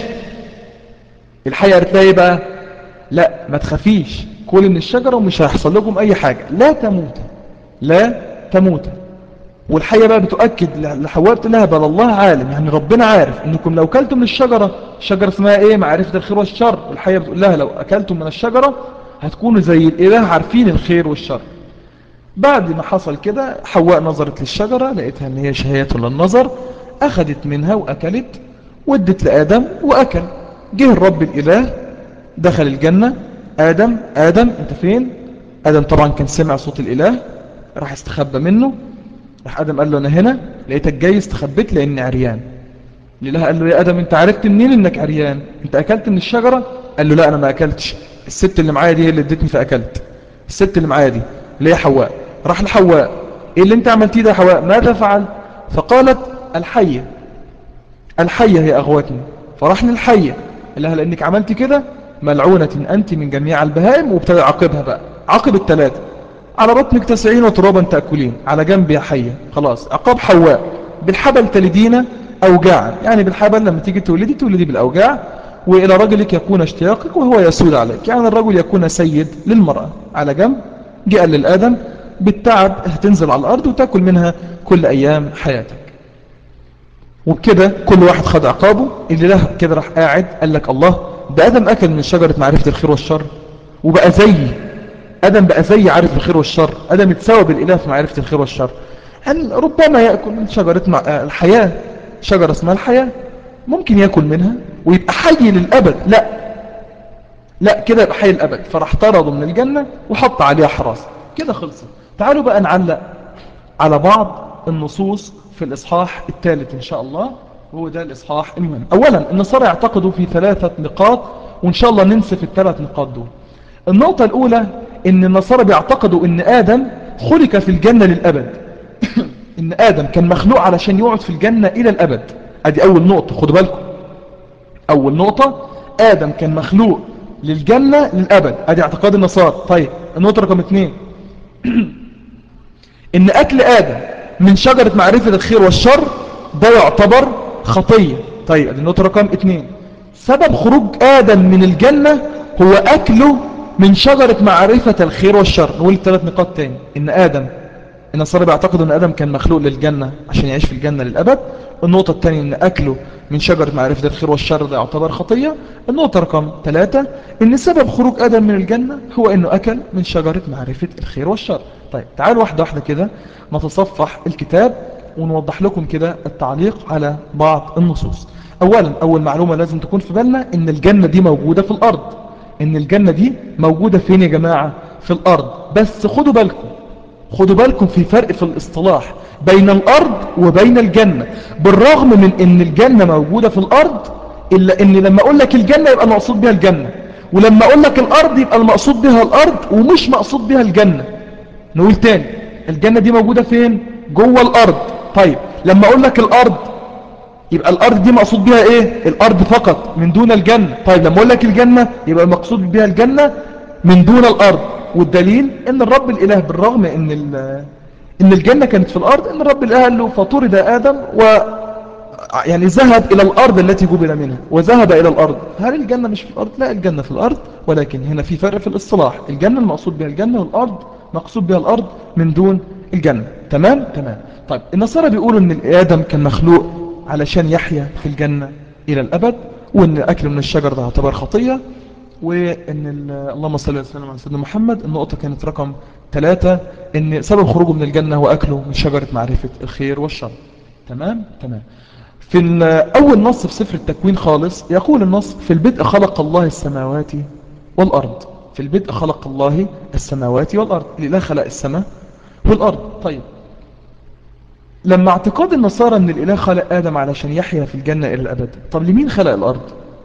الحية قالت لها ايه بقى لا ما تخافيش كل من الشجرة ومش هيحصل لكم اي حاجة لا تموت لا تموت والحية بقى بتؤكد لحواء بتقول لها بل الله عالم يعني ربنا عارف انكم لو اكلتم من الشجرة الشجرة اسمها ايه معرفة الخير والشر والحية بتقول لها لو اكلتم من الشجرة هتكونوا زي الاله عارفين الخير والشر بعد ما حصل كده حواء نظرت للشجرة لقيتها ان هي شهية للنظر اخذت منها واكلت ودت لآدم واكل جه الرب الاله دخل الجنة آدم آدم انت فين آدم طبعا كان سمع صوت الإله راح استخبى منه راح آدم قال له أنا هنا لقيتك جاي استخبيت لأني عريان الإله قال له يا آدم انت عرفت منين انك عريان انت أكلت من الشجرة قال له لا أنا ما أكلتش الست اللي معايا دي هي اللي ادتني فأكلت الست اللي معايا دي اللي هي حواء راح لحواء ايه اللي انت عملتيه ده يا حواء ماذا فعل فقالت الحية الحية هي أغوتني فراح للحية قال لها لأنك عملت كده ملعونة أنت من جميع البهائم وابتدى عقبها بقى عقب الثلاثة على بطنك تسعين وترابا تأكلين على جنب يا حية خلاص عقاب حواء بالحبل تلدين أوجاعا يعني بالحبل لما تيجي تولدي تولدي بالأوجاع وإلى رجلك يكون اشتياقك وهو يسود عليك يعني الرجل يكون سيد للمرأة على جنب جاء للآدم بالتعب هتنزل على الأرض وتأكل منها كل أيام حياتك وبكده كل واحد خد عقابه اللي له كده راح قاعد قال لك الله ده آدم أكل من شجرة معرفة الخير والشر وبقى زي آدم بقى زي عارف الخير والشر آدم اتساوى بالإله في معرفة الخير والشر أن ربما يأكل من شجرة مع... الحياة شجرة اسمها الحياة ممكن يأكل منها ويبقى حي للأبد لا لا كده يبقى حي للأبد فراح طرده من الجنة وحط عليها حراسة كده خلصت تعالوا بقى نعلق على بعض النصوص في الإصحاح الثالث إن شاء الله وهو ده الإصحاح المهم أولا النصارى يعتقدوا في ثلاثة نقاط وإن شاء الله ننسف الثلاث نقاط دول النقطة الأولى إن النصارى بيعتقدوا إن آدم خلق في الجنة للأبد إن آدم كان مخلوق علشان يقعد في الجنة إلى الأبد أدي أول نقطة خدوا بالكم أول نقطة آدم كان مخلوق للجنة للأبد أدي اعتقاد النصارى طيب النقطة رقم اثنين إن أكل آدم من شجرة معرفة الخير والشر ده يعتبر خطية طيب ادي النقطة رقم اثنين سبب خروج آدم من الجنة هو أكله من شجرة معرفة الخير والشر نقول ثلاث نقاط تاني إن آدم النصارى بيعتقدوا أن آدم كان مخلوق للجنة عشان يعيش في الجنة للأبد النقطة الثانية أن أكله من شجرة معرفة الخير والشر ده يعتبر خطية النقطة رقم ثلاثة أن سبب خروج آدم من الجنة هو أنه أكل من شجرة معرفة الخير والشر طيب تعالوا واحدة واحدة كده نتصفح الكتاب ونوضح لكم كده التعليق على بعض النصوص أولا أول معلومة لازم تكون في بالنا أن الجنة دي موجودة في الأرض أن الجنة دي موجودة فين يا جماعة في الأرض بس خدوا بالكم خدوا بالكم في فرق في الاصطلاح بين الأرض وبين الجنة بالرغم من أن الجنة موجودة في الأرض إلا أن لما أقول لك الجنة يبقى المقصود بها الجنة ولما أقول لك الأرض يبقى المقصود بها الأرض ومش مقصود بها الجنة نقول تاني الجنة دي موجودة فين جوه الأرض طيب لما أقول لك الأرض يبقى الأرض دي مقصود بها إيه الأرض فقط من دون الجنة طيب لما أقول لك الجنة يبقى المقصود بها الجنة من دون الأرض والدليل ان الرب الاله بالرغم ان ان الجنة كانت في الارض ان الرب الاله قال له فطرد ادم و يعني ذهب الى الارض التي جبل منها وذهب الى الارض هل الجنة مش في الارض لا الجنة في الارض ولكن هنا في فرق في الاصطلاح الجنة المقصود بها الجنة والارض مقصود بها الارض من دون الجنة تمام تمام طيب النصارى بيقولوا ان ادم كان مخلوق علشان يحيا في الجنة الى الابد وان اكل من الشجر ده يعتبر خطية وان اللهم صل وسلم على سيدنا محمد النقطة كانت رقم ثلاثة ان سبب خروجه من الجنة هو اكله من شجرة معرفة الخير والشر تمام تمام في ال- أول نص في سفر التكوين خالص يقول النص في البدء خلق الله السماوات والأرض في البدء خلق الله السماوات والأرض الإله خلق السماء والأرض طيب لما اعتقاد النصارى ان الإله خلق آدم علشان يحيا في الجنة إلى الأبد طب لمين خلق الأرض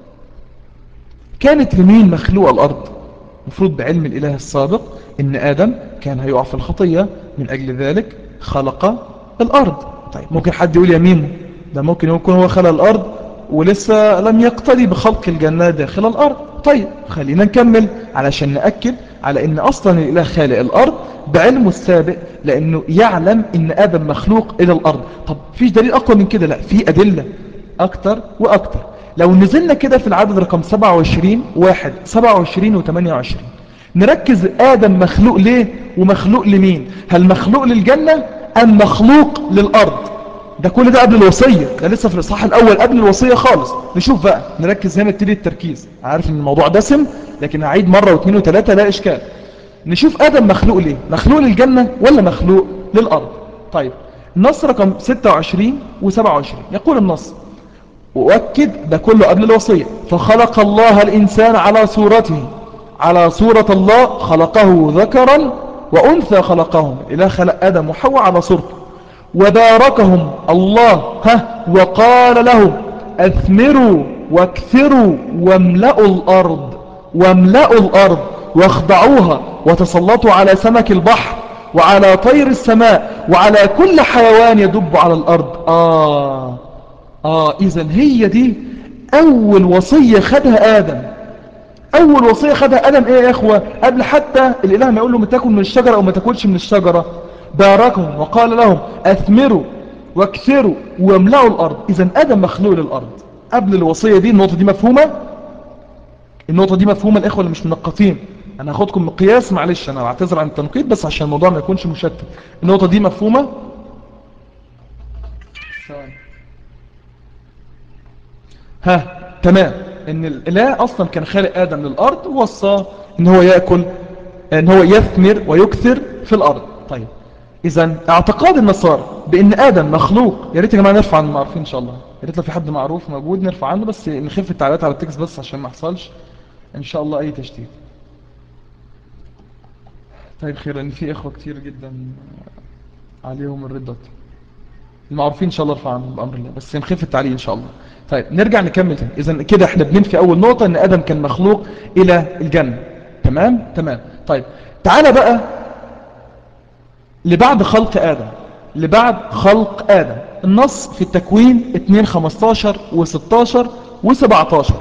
كانت لمين مخلوق الأرض مفروض بعلم الإله السابق ان آدم كان هيقع في الخطية من أجل ذلك خلق الأرض طيب ممكن حد يقول يا ميمو ده ممكن يكون هو خلق الأرض ولسه لم يقتدي بخلق الجنة داخل الأرض طيب خلينا نكمل علشان نأكد على ان اصلا الاله خالق الارض بعلمه السابق لانه يعلم ان ادم مخلوق الى الارض طب فيش دليل اقوى من كده لا في ادلة اكتر واكتر لو نزلنا كده في العدد رقم 27 واحد 27 و 28 نركز ادم مخلوق ليه ومخلوق لمين هل مخلوق للجنة ام مخلوق للارض ده كل ده قبل الوصية ده لسه في الإصحاح الأول قبل الوصية خالص نشوف بقى نركز هنا نبتدي التركيز عارف ان الموضوع دسم لكن هعيد مرة واثنين وثلاثة لا إشكال نشوف آدم مخلوق ليه مخلوق للجنة ولا مخلوق للأرض طيب النص رقم 26 و27 يقول النص وأكد ده كله قبل الوصية فخلق الله الإنسان على صورته على صورة الله خلقه ذكرا وأنثى خلقهم الإله خلق آدم وحواء على صورته وباركهم الله ها وقال لهم أثمروا واكثروا واملأوا الأرض واملأوا الأرض واخضعوها وتسلطوا على سمك البحر وعلى طير السماء وعلى كل حيوان يدب على الأرض آه آه إذن هي دي أول وصية خدها آدم أول وصية خدها آدم إيه يا إخوة قبل حتى الإله ما يقول له ما تاكل من الشجرة أو ما تاكلش من الشجرة باركهم وقال لهم أثمروا واكثروا واملأوا الأرض إذا آدم مخلوق للأرض قبل الوصية دي النقطة دي مفهومة النقطة دي مفهومة الإخوة اللي مش منقطين أنا هاخدكم مقياس معلش أنا بعتذر عن التنقيط بس عشان الموضوع ما يكونش مشتت النقطة دي مفهومة ها تمام ان الاله اصلا كان خالق ادم للارض ووصاه ان هو ياكل ان هو يثمر ويكثر في الارض طيب اذا اعتقاد النصارى بان ادم مخلوق يا ريت يا جماعه نرفع عن المعروفين ان شاء الله يا ريت لو في حد معروف موجود نرفع عنه بس نخف التعليقات على التكست بس عشان ما يحصلش ان شاء الله اي تشتيت طيب خير لان في اخوه كتير جدا عليهم الردات المعروفين ان شاء الله ارفع عنهم بامر الله بس نخف التعليق ان شاء الله طيب نرجع نكمل تاني اذا كده احنا بننفي اول نقطه ان ادم كان مخلوق الى الجنه تمام تمام طيب تعالى بقى لبعد خلق آدم لبعد خلق آدم النص في التكوين 2 15 و16 و17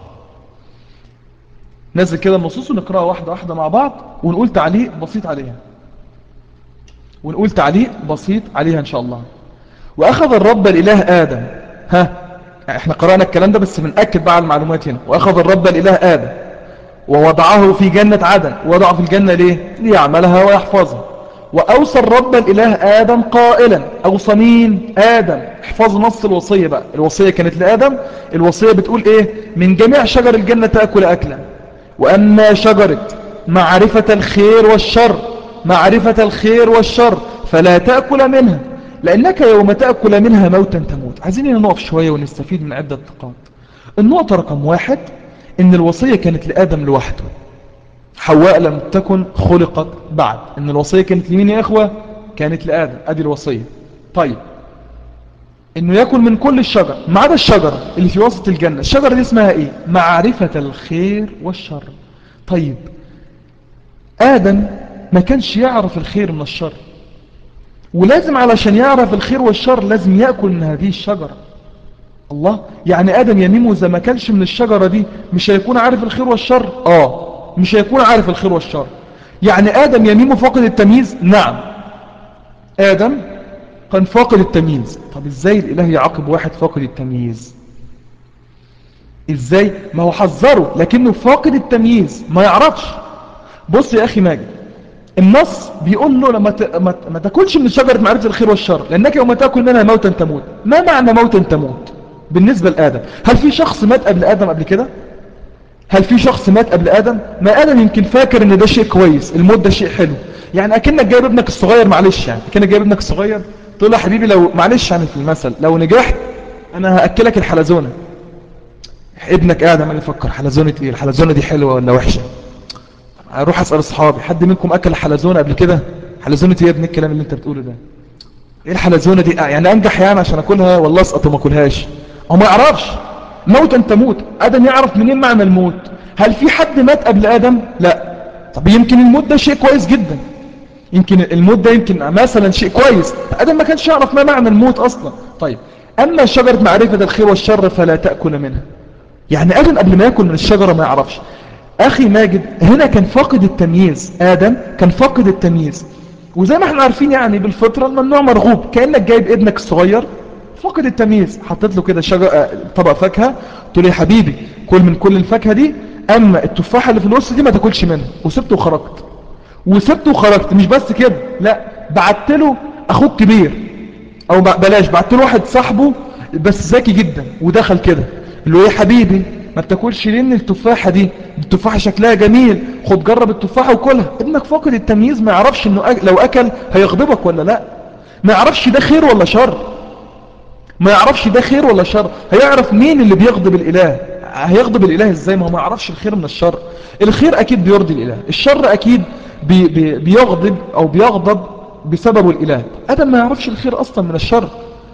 نزل كده النصوص ونقرأها واحدة واحدة مع بعض ونقول تعليق بسيط عليها ونقول تعليق بسيط عليها إن شاء الله وأخذ الرب الإله آدم ها احنا قرأنا الكلام ده بس بنأكد بقى على المعلومات هنا وأخذ الرب الإله آدم ووضعه في جنة عدن وضعه في الجنة ليه ليعملها ويحفظها وأوصى الرب الإله آدم قائلا أوصى مين آدم احفظوا نص الوصية بقى الوصية كانت لآدم الوصية بتقول إيه من جميع شجر الجنة تأكل أكلا وأما شجرة معرفة الخير والشر معرفة الخير والشر فلا تأكل منها لأنك يوم تأكل منها موتا تموت عايزين هنا نقف شوية ونستفيد من عدة نقاط النقطة رقم واحد إن الوصية كانت لآدم لوحده حواء لم تكن خلقت بعد ان الوصية كانت لمين يا اخوة كانت لآدم ادي الوصية طيب انه ياكل من كل الشجر ما عدا الشجرة اللي في وسط الجنة الشجرة دي اسمها ايه معرفة الخير والشر طيب آدم ما كانش يعرف الخير من الشر ولازم علشان يعرف الخير والشر لازم يأكل من هذه الشجرة الله يعني آدم يميمه إذا ما كانش من الشجرة دي مش هيكون عارف الخير والشر آه مش هيكون عارف الخير والشر يعني آدم يميمه فاقد التمييز نعم آدم كان فاقد التمييز طب ازاي الإله يعاقب واحد فاقد التمييز ازاي ما هو حذره لكنه فاقد التمييز ما يعرفش بص يا أخي ماجد النص بيقول له لما ت... ما... ما تاكلش من شجرة معرفة الخير والشر لأنك يوم تاكل منها موتا تموت ما معنى موتا تموت بالنسبة لآدم هل في شخص مات قبل آدم قبل كده هل في شخص مات قبل آدم ما آدم يمكن فاكر ان ده شيء كويس الموت ده شيء حلو يعني اكنك جايب ابنك الصغير معلش يعني اكنك جايب ابنك الصغير تقول له يا حبيبي لو معلش يعني في المثل لو نجحت انا هاكلك الحلزونه ابنك قاعد عمال يفكر حلزونه ايه الحلزونه دي حلوه ولا وحشه اروح اسال اصحابي حد منكم اكل حلزونه قبل كده حلزونه ايه يا ابني الكلام اللي انت بتقوله ده ايه الحلزونه دي آه يعني انجح يعني عشان اكلها ولا اسقط وما اكلهاش هو ما يعرفش موت انت موت ادم يعرف منين معنى الموت هل في حد مات قبل ادم لا طب يمكن الموت ده شيء كويس جدا يمكن الموت ده يمكن مثلا شيء كويس ادم ما كانش يعرف ما معنى الموت اصلا طيب اما شجره معرفه الخير والشر فلا تاكل منها يعني ادم قبل ما ياكل من الشجره ما يعرفش اخي ماجد هنا كان فاقد التمييز ادم كان فاقد التمييز وزي ما احنا عارفين يعني بالفطره الممنوع مرغوب كانك جايب ابنك الصغير فاقد التمييز حطيت له كده شجر آه، طبق فاكهه تقول له يا حبيبي كل من كل الفاكهه دي اما التفاحه اللي في الوسط دي ما تاكلش منها وسبته وخرجت وسبته وخرجت مش بس كده لا بعت له اخوك كبير او ب- بلاش بعت له واحد صاحبه بس ذكي جدا ودخل كده اللي هو يا حبيبي ما بتاكلش ليه ان التفاحه دي التفاحه شكلها جميل خد جرب التفاحه وكلها ابنك فاقد التمييز ما يعرفش انه أك... لو اكل هيغضبك ولا لا ما يعرفش ده خير ولا شر ما يعرفش ده خير ولا شر هيعرف مين اللي بيغضب الاله هيغضب الاله ازاي ما هو ما يعرفش الخير من الشر الخير اكيد بيرضي الاله الشر اكيد بي بي بيغضب او بيغضب بسببه الاله ادم ما يعرفش الخير اصلا من الشر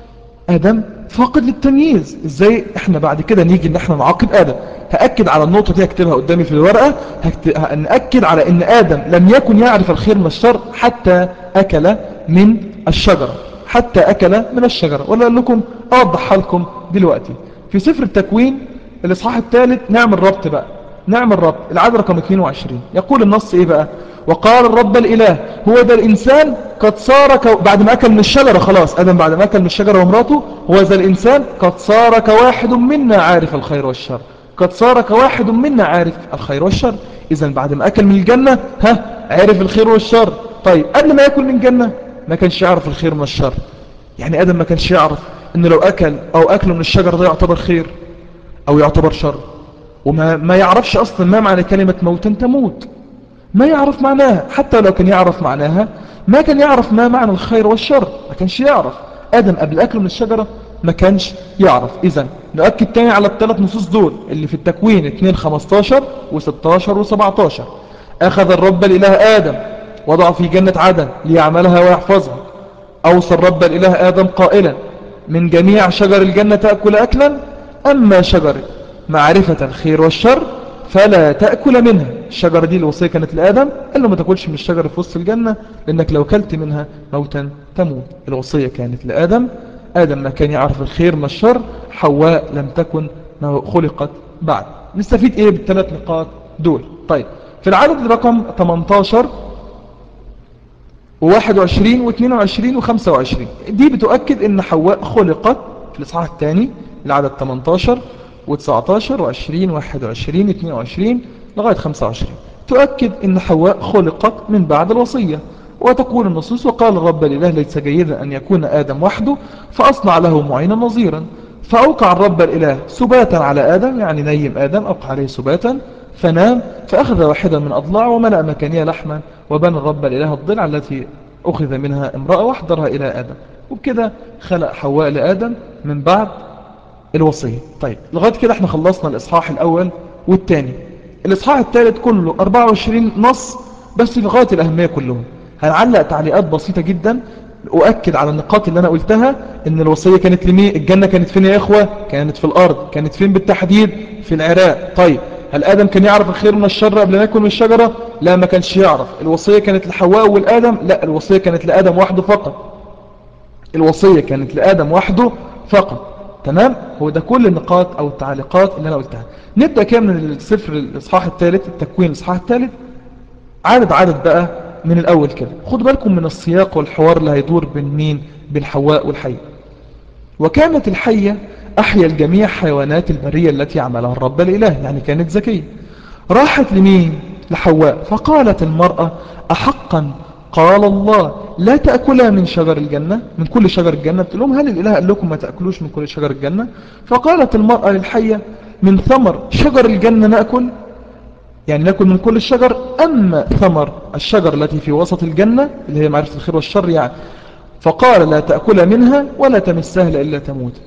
ادم فاقد للتمييز ازاي احنا بعد كده نيجي ان احنا نعاقب ادم هاكد على النقطه دي هكتبها قدامي في الورقه هكت... ه- ناكد على ان ادم لم يكن يعرف الخير من الشر حتى اكل من الشجره حتى اكل من الشجره ولا اقول لكم اوضحها لكم دلوقتي في سفر التكوين الاصحاح الثالث نعمل ربط بقى نعمل ربط العدد رقم 22 يقول النص ايه بقى وقال الرب الاله هو ذا الانسان قد صار كو... بعد ما اكل من الشجره خلاص ادم بعد ما اكل من الشجره ومراته هو ذا الانسان قد صار كواحد منا عارف الخير والشر قد صار كواحد منا عارف الخير والشر اذا بعد ما اكل من الجنه ها عرف الخير والشر طيب قبل ما ياكل من الجنه ما كانش يعرف الخير من الشر يعني ادم ما كانش يعرف ان لو اكل او اكله من الشجر ده يعتبر خير او يعتبر شر وما ما يعرفش اصلا ما معنى كلمه موتا تموت ما يعرف معناها حتى لو كان يعرف معناها ما كان يعرف ما معنى الخير والشر ما كانش يعرف آدم قبل أكله من الشجرة ما كانش يعرف إذا نؤكد تاني على الثلاث نصوص دول اللي في التكوين 2 15 و16 و17 أخذ الرب الإله آدم وضع في جنة عدن ليعملها ويحفظها أوصى الرب الإله آدم قائلا من جميع شجر الجنة تأكل أكلا أما شجر معرفة الخير والشر فلا تأكل منها الشجرة دي الوصية كانت لآدم قال له ما تاكلش من الشجرة في وسط الجنة لأنك لو كلت منها موتا تموت الوصية كانت لآدم آدم ما كان يعرف الخير من الشر حواء لم تكن ما خلقت بعد نستفيد ايه بالثلاث نقاط دول طيب في العدد رقم 18 و21 و22 و25 دي بتؤكد ان حواء خلقت في الاصحاح الثاني العدد 18 و19 و20 21 22 لغاية 25 تؤكد ان حواء خلقت من بعد الوصية وتقول النصوص وقال الرب الإله ليس جيدا أن يكون آدم وحده فأصنع له معينا نظيرا فأوقع الرب الإله سباتا على آدم يعني نيم آدم أوقع عليه سباتا فنام فأخذ واحدا من أضلاع وملأ مكانية لحما وبنى الرب الإله الضلع التي أخذ منها امرأة واحضرها إلى آدم وبكده خلق حواء لآدم من بعد الوصية طيب لغاية كده احنا خلصنا الإصحاح الأول والثاني الإصحاح الثالث كله 24 نص بس في غاية الأهمية كلهم هنعلق تعليقات بسيطة جدا أؤكد على النقاط اللي أنا قلتها إن الوصية كانت لمين الجنة كانت فين يا إخوة كانت في الأرض كانت فين بالتحديد في العراق طيب هل آدم كان يعرف الخير من الشر قبل ما يكون من الشجرة لا ما كانش يعرف الوصية كانت لحواء والآدم لا الوصية كانت لآدم وحده فقط الوصية كانت لآدم وحده فقط تمام هو ده كل النقاط أو التعليقات اللي أنا قلتها نبدأ كده من السفر الإصحاح الثالث التكوين الإصحاح الثالث عدد عدد بقى من الأول كده خدوا بالكم من السياق والحوار اللي هيدور بين مين بين حواء والحية وكانت الحية أحيا الجميع حيوانات البرية التي عملها الرب الإله يعني كانت ذكية راحت لمين لحواء فقالت المرأة أحقا قال الله لا تأكلا من شجر الجنة من كل شجر الجنة بتقول لهم هل الإله قال لكم ما تأكلوش من كل شجر الجنة فقالت المرأة للحية من ثمر شجر الجنة نأكل يعني نأكل من كل الشجر أما ثمر الشجر التي في وسط الجنة اللي هي معرفة الخير والشر يعني فقال لا تأكل منها ولا تمسها إلا تموت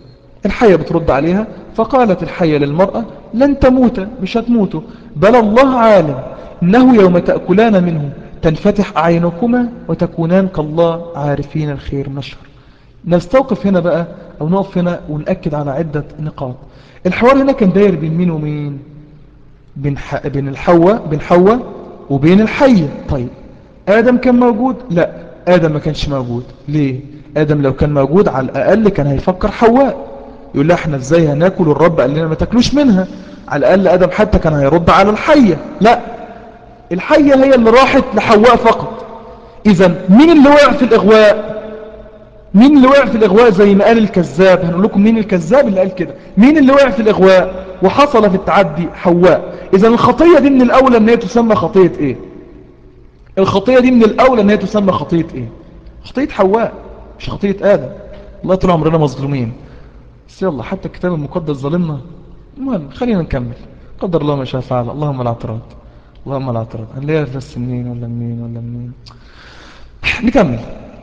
الحية بترد عليها فقالت الحية للمرأة لن تموت مش هتموتوا بل الله عالم إنه يوم تأكلان منه تنفتح أعينكما وتكونان كالله عارفين الخير من الشر نستوقف هنا بقى أو نقف هنا ونأكد على عدة نقاط الحوار هنا كان داير بين مين ومين بين, ح... بين الحواء بين حواء وبين الحية طيب آدم كان موجود لا آدم ما كانش موجود ليه آدم لو كان موجود على الأقل كان هيفكر حواء يقول لها احنا ازاي هناكل والرب قال لنا ما تاكلوش منها على الأقل آدم حتى كان هيرد على الحية لا الحية هي اللي راحت لحواء فقط إذا مين اللي وقع في الإغواء مين اللي وقع في الإغواء زي ما قال الكذاب هنقول لكم مين الكذاب اللي قال كده مين اللي وقع في الإغواء وحصل في التعدي حواء إذا الخطية دي من الأولى أن هي تسمى خطية إيه الخطية دي من الأولى أن هي تسمى خطية إيه خطية حواء مش خطية آدم الله طول عمرنا مظلومين بس يلا حتى الكتاب المقدس ظلمنا المهم خلينا نكمل قدر الله ما شاء فعل اللهم لا اعتراض اللهم لا اعتراض هنلاقيها بس منين ولا منين ولا منين نكمل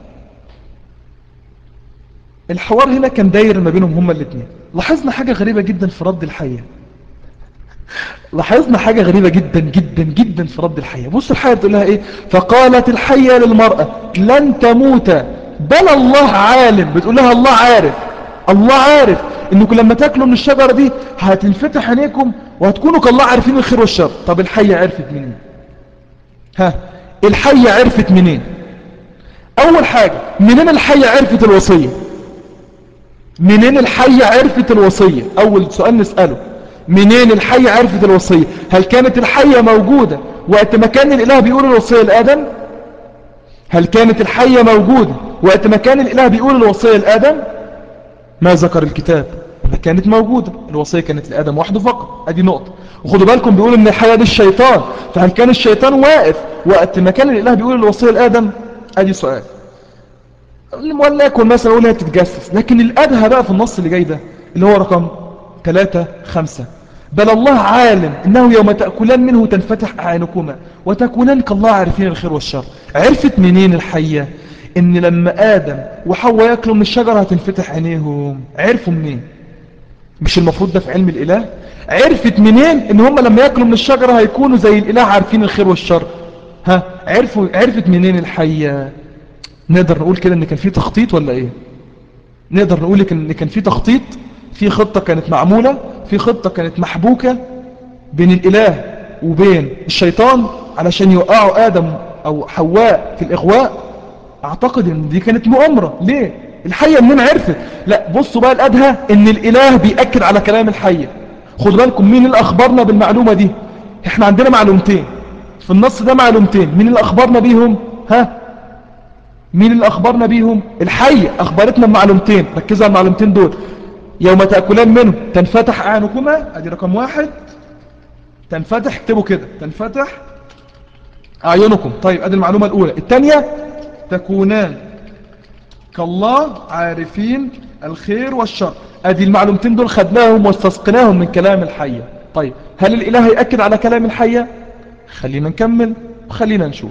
الحوار هنا كان داير ما بينهم هما الاثنين لاحظنا حاجة غريبة جدا في رد الحية لاحظنا حاجة غريبة جدا جدا جدا في رد الحية بص الحية بتقول لها ايه فقالت الحية للمرأة لن تموت بل الله عالم بتقول لها الله عارف الله عارف انكم لما تاكلوا من الشجرة دي هتنفتح عينيكم وهتكونوا كالله عارفين الخير والشر طب الحية عرفت منين ها الحية عرفت منين اول حاجة منين الحية عرفت الوصية منين الحية عرفت الوصية اول سؤال نسأله منين الحية عرفت الوصية هل كانت الحية موجودة وقت ما كان الاله بيقول الوصية لآدم هل كانت الحية موجودة وقت ما كان الاله بيقول الوصية لآدم ما ذكر الكتاب كانت موجودة الوصية كانت لآدم وحده فقط ادي نقطة وخدوا بالكم بيقول ان الحياة دي الشيطان فهل كان الشيطان واقف وقت ما كان الاله بيقول الوصية لآدم ادي سؤال وليكن مثلا اقول هي تتجسس لكن الادهى بقى في النص اللي جاي ده اللي هو رقم 3 5 بل الله عالم انه يوم تأكلان منه تنفتح اعينكما وتكونان كالله عارفين الخير والشر عرفت منين الحية ان لما ادم وحواء ياكلوا من الشجرة هتنفتح عينيهم عرفوا منين مش المفروض ده في علم الاله عرفت منين ان هم لما ياكلوا من الشجرة هيكونوا زي الاله عارفين الخير والشر ها عرفوا عرفت منين الحية نقدر نقول كده ان كان في تخطيط ولا ايه نقدر نقول لك ان كان في تخطيط في خطة كانت معمولة في خطة كانت محبوكة بين الاله وبين الشيطان علشان يوقعوا ادم او حواء في الاغواء اعتقد ان دي كانت مؤامرة ليه الحية منين عرفت لا بصوا بقى الادهى ان الاله بيأكد على كلام الحية خدوا بالكم مين اللي اخبرنا بالمعلومة دي احنا عندنا معلومتين في النص ده معلومتين مين اللي اخبرنا بيهم ها مين اللي اخبرنا بيهم الحية اخبرتنا بمعلومتين ركزوا على المعلومتين دول يوم تأكلان منه تنفتح اعينكما ادي رقم واحد تنفتح اكتبوا كده تنفتح اعينكم طيب ادي المعلومة الاولى الثانية تكونان كالله عارفين الخير والشر ادي المعلومتين دول خدناهم واستسقناهم من كلام الحية طيب هل الاله يأكد على كلام الحية خلينا نكمل وخلينا نشوف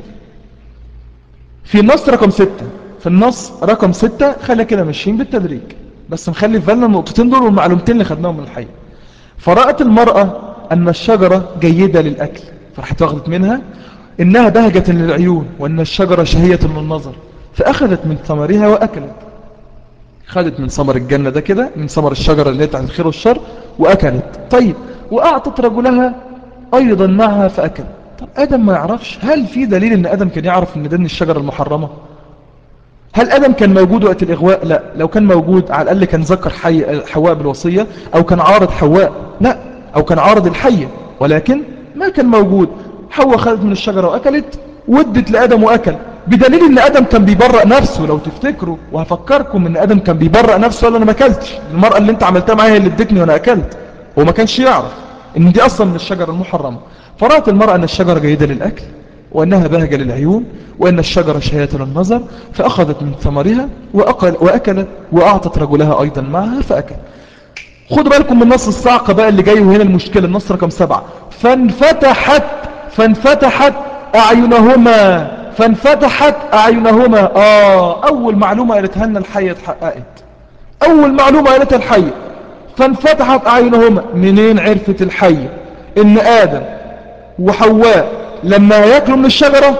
في النص رقم ستة في النص رقم ستة خلي كده ماشيين بالتدريج بس نخلي في بالنا النقطتين دول والمعلومتين اللي خدناهم من الحي فرأت المرأة أن الشجرة جيدة للأكل فراحت واخدت منها إنها بهجة للعيون وأن الشجرة شهية للنظر فأخذت من ثمرها وأكلت خدت من ثمر الجنة ده كده من ثمر الشجرة اللي هي بتاعت الخير والشر وأكلت طيب وأعطت رجلها أيضا معها فأكل طب آدم ما يعرفش هل في دليل أن آدم كان يعرف أن ده من الشجرة المحرمة هل آدم كان موجود وقت الإغواء لا لو كان موجود على الأقل كان ذكر حي... حواء بالوصية أو كان عارض حواء لا أو كان عارض الحية ولكن ما كان موجود حواء خدت من الشجرة وأكلت ودت لآدم وأكل بدليل ان ادم كان بيبرأ نفسه لو تفتكروا وهفكركم ان ادم كان بيبرأ نفسه قال انا ما اكلتش المرأة اللي انت عملتها معايا اللي ادتني وانا اكلت هو ما كانش يعرف ان دي اصلا من الشجرة المحرمة فرأت المرأة ان الشجرة جيدة للاكل وانها بهجة للعيون وان الشجرة شهية للنظر فاخذت من ثمرها وأكل واكلت واعطت رجلها ايضا معها فاكل خدوا بالكم من نص الصعقة بقى اللي جاي وهنا المشكلة النص رقم سبعة فانفتحت فانفتحت اعينهما فانفتحت أعينهما آه أول معلومة قالتها لنا الحية اتحققت أول معلومة قالتها الحية فانفتحت أعينهما منين عرفت الحية إن آدم وحواء لما يأكلوا من الشجرة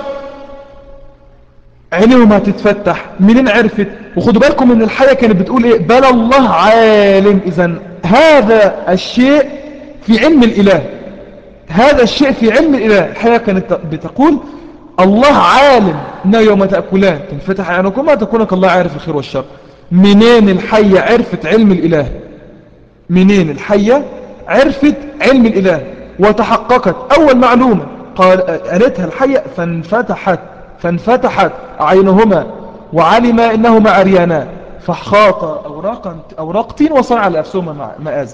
عينيهم هتتفتح منين عرفت وخدوا بالكم من الحية كانت بتقول ايه بل الله عالم اذا هذا الشيء في علم الاله هذا الشيء في علم الاله الحية كانت بتقول الله عالم انه يوم تأكلان تنفتح عينكما تكونك الله عارف الخير والشر منين الحية عرفت علم الاله منين الحية عرفت علم الاله وتحققت اول معلومة قال قالتها الحية فانفتحت فانفتحت عينهما وعلم انهما عريانان فحاط اوراقا اوراق طين وصنع لنفسهما مآزر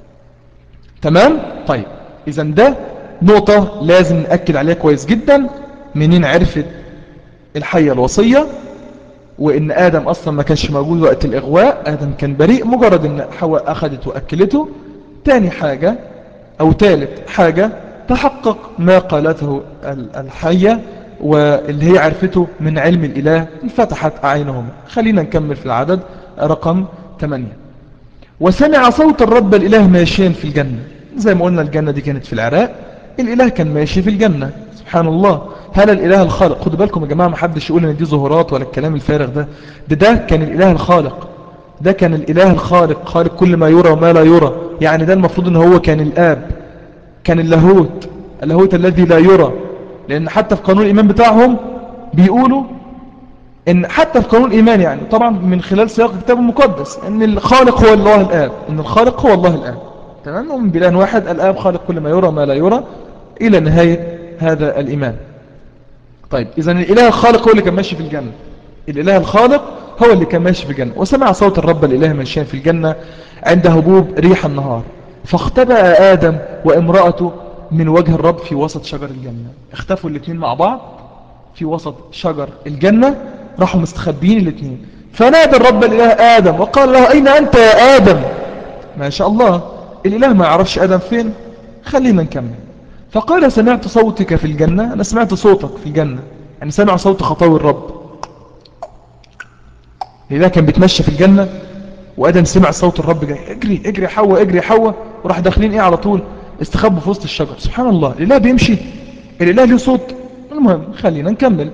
تمام طيب اذا ده نقطة لازم نأكد عليها كويس جدا منين عرفت الحية الوصية وان ادم اصلا ما كانش موجود وقت الاغواء ادم كان بريء مجرد ان حواء اخذت واكلته تاني حاجة او تالت حاجة تحقق ما قالته الحية واللي هي عرفته من علم الإله انفتحت أعينهم خلينا نكمل في العدد رقم 8 وسمع صوت الرب الإله ماشيا في الجنة زي ما قلنا الجنة دي كانت في العراق الإله كان ماشي في الجنة سبحان الله هل الإله الخالق خدوا بالكم يا جماعة ما حدش يقول ان دي ظهورات ولا الكلام الفارغ ده ده ده كان الإله الخالق ده كان الإله الخالق خالق كل ما يرى وما لا يرى يعني ده المفروض ان هو كان الآب كان اللاهوت اللاهوت الذي لا يرى لأن حتى في قانون الإيمان بتاعهم بيقولوا إن حتى في قانون الإيمان يعني طبعا من خلال سياق الكتاب المقدس إن الخالق هو الله الآب إن الخالق هو الله الآب تمام ومن بلان واحد الآب خالق كل ما يرى ما لا يرى إلى نهاية هذا الإيمان طيب إذا الإله الخالق هو اللي كان ماشي في الجنة الإله الخالق هو اللي كان ماشي في الجنة وسمع صوت الرب الإله ماشيا في الجنة عند هبوب ريح النهار فاختبأ آدم وامرأته من وجه الرب في وسط شجر الجنة اختفوا الاثنين مع بعض في وسط شجر الجنة راحوا مستخبين الاثنين فنادى الرب الإله آدم وقال له أين أنت يا آدم ما شاء الله الإله ما يعرفش آدم فين خلينا نكمل فقال سمعت صوتك في الجنة أنا سمعت صوتك في الجنة يعني سمع صوت خطاوي الرب الإله كان بيتمشى في الجنة وآدم سمع صوت الرب جاي اجري اجري حوا اجري حوا وراح داخلين ايه على طول استخبوا في وسط الشجر سبحان الله الإله بيمشي الإله له صوت المهم خلينا نكمل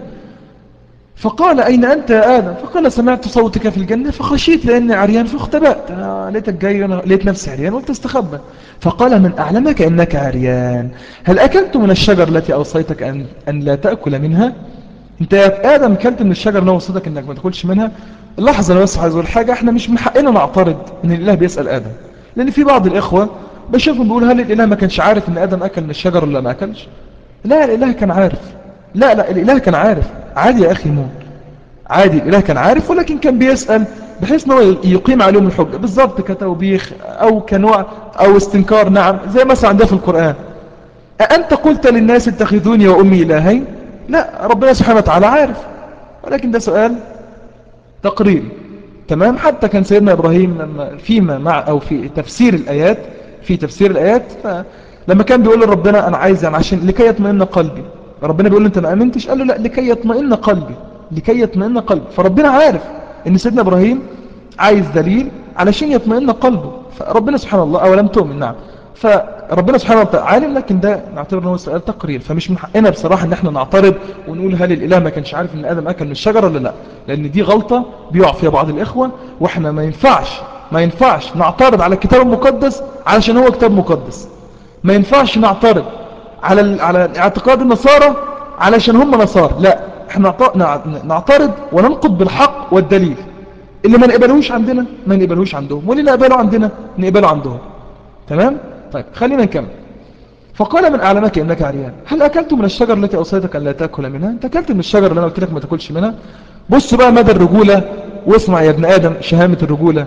فقال أين أنت يا آدم فقال سمعت صوتك في الجنة فخشيت لأني عريان فاختبأت أنا ليتك جاي أنا ليت نفسي عريان قلت استخبى فقال من أعلمك أنك عريان هل أكلت من الشجر التي أوصيتك أن, أن لا تأكل منها أنت يا آدم أكلت من الشجر اللي وصيتك أنك ما تأكلش منها لحظة أنا بس عايز أقول حاجة إحنا مش من حقنا نعترض أن الإله بيسأل آدم لأن في بعض الإخوة بشوفهم بيقول هل الإله ما كانش عارف أن آدم أكل من الشجر ولا ما أكلش لا الإله كان عارف لا لا الإله كان عارف عادي يا أخي مون عادي الإله كان عارف ولكن كان بيسأل بحيث أنه يقيم عليهم الحجة بالضبط كتوبيخ أو كنوع أو استنكار نعم زي مثلا عندنا في القرآن أأنت قلت للناس اتخذوني وأمي إلهين لا ربنا سبحانه وتعالى عارف ولكن ده سؤال تقريري تمام حتى كان سيدنا إبراهيم لما فيما مع أو في تفسير الآيات في تفسير الآيات لما كان بيقول لربنا أنا عايز يعني عشان لكي يطمئن قلبي ربنا بيقول له أنت ما أمنتش قال له لا لكي يطمئن قلبي لكي يطمئن قلبي فربنا عارف ان سيدنا ابراهيم عايز دليل علشان يطمئن قلبه فربنا سبحانه الله او لم تؤمن نعم فربنا سبحانه وتعالى عالم لكن ده نعتبر انه سؤال تقرير فمش من حقنا بصراحه ان احنا نعترض ونقول هل الاله ما كانش عارف ان ادم اكل من الشجره ولا لا لان دي غلطه بيقع فيها بعض الاخوه واحنا ما ينفعش ما ينفعش نعترض على الكتاب المقدس علشان هو كتاب مقدس ما ينفعش نعترض على على اعتقاد النصارى علشان هم نصارى لا احنا نعترض وننقض بالحق والدليل اللي ما نقبلوش عندنا ما نقبلوش عندهم واللي نقبله عندنا نقبله عندهم تمام طيب خلينا نكمل فقال من أعلمك إنك عريان هل أكلت من الشجر التي أوصيتك أن لا تأكل منها أنت أكلت من الشجر اللي أنا قلت لك ما تأكلش منها بص بقى مدى الرجولة واسمع يا ابن آدم شهامة الرجولة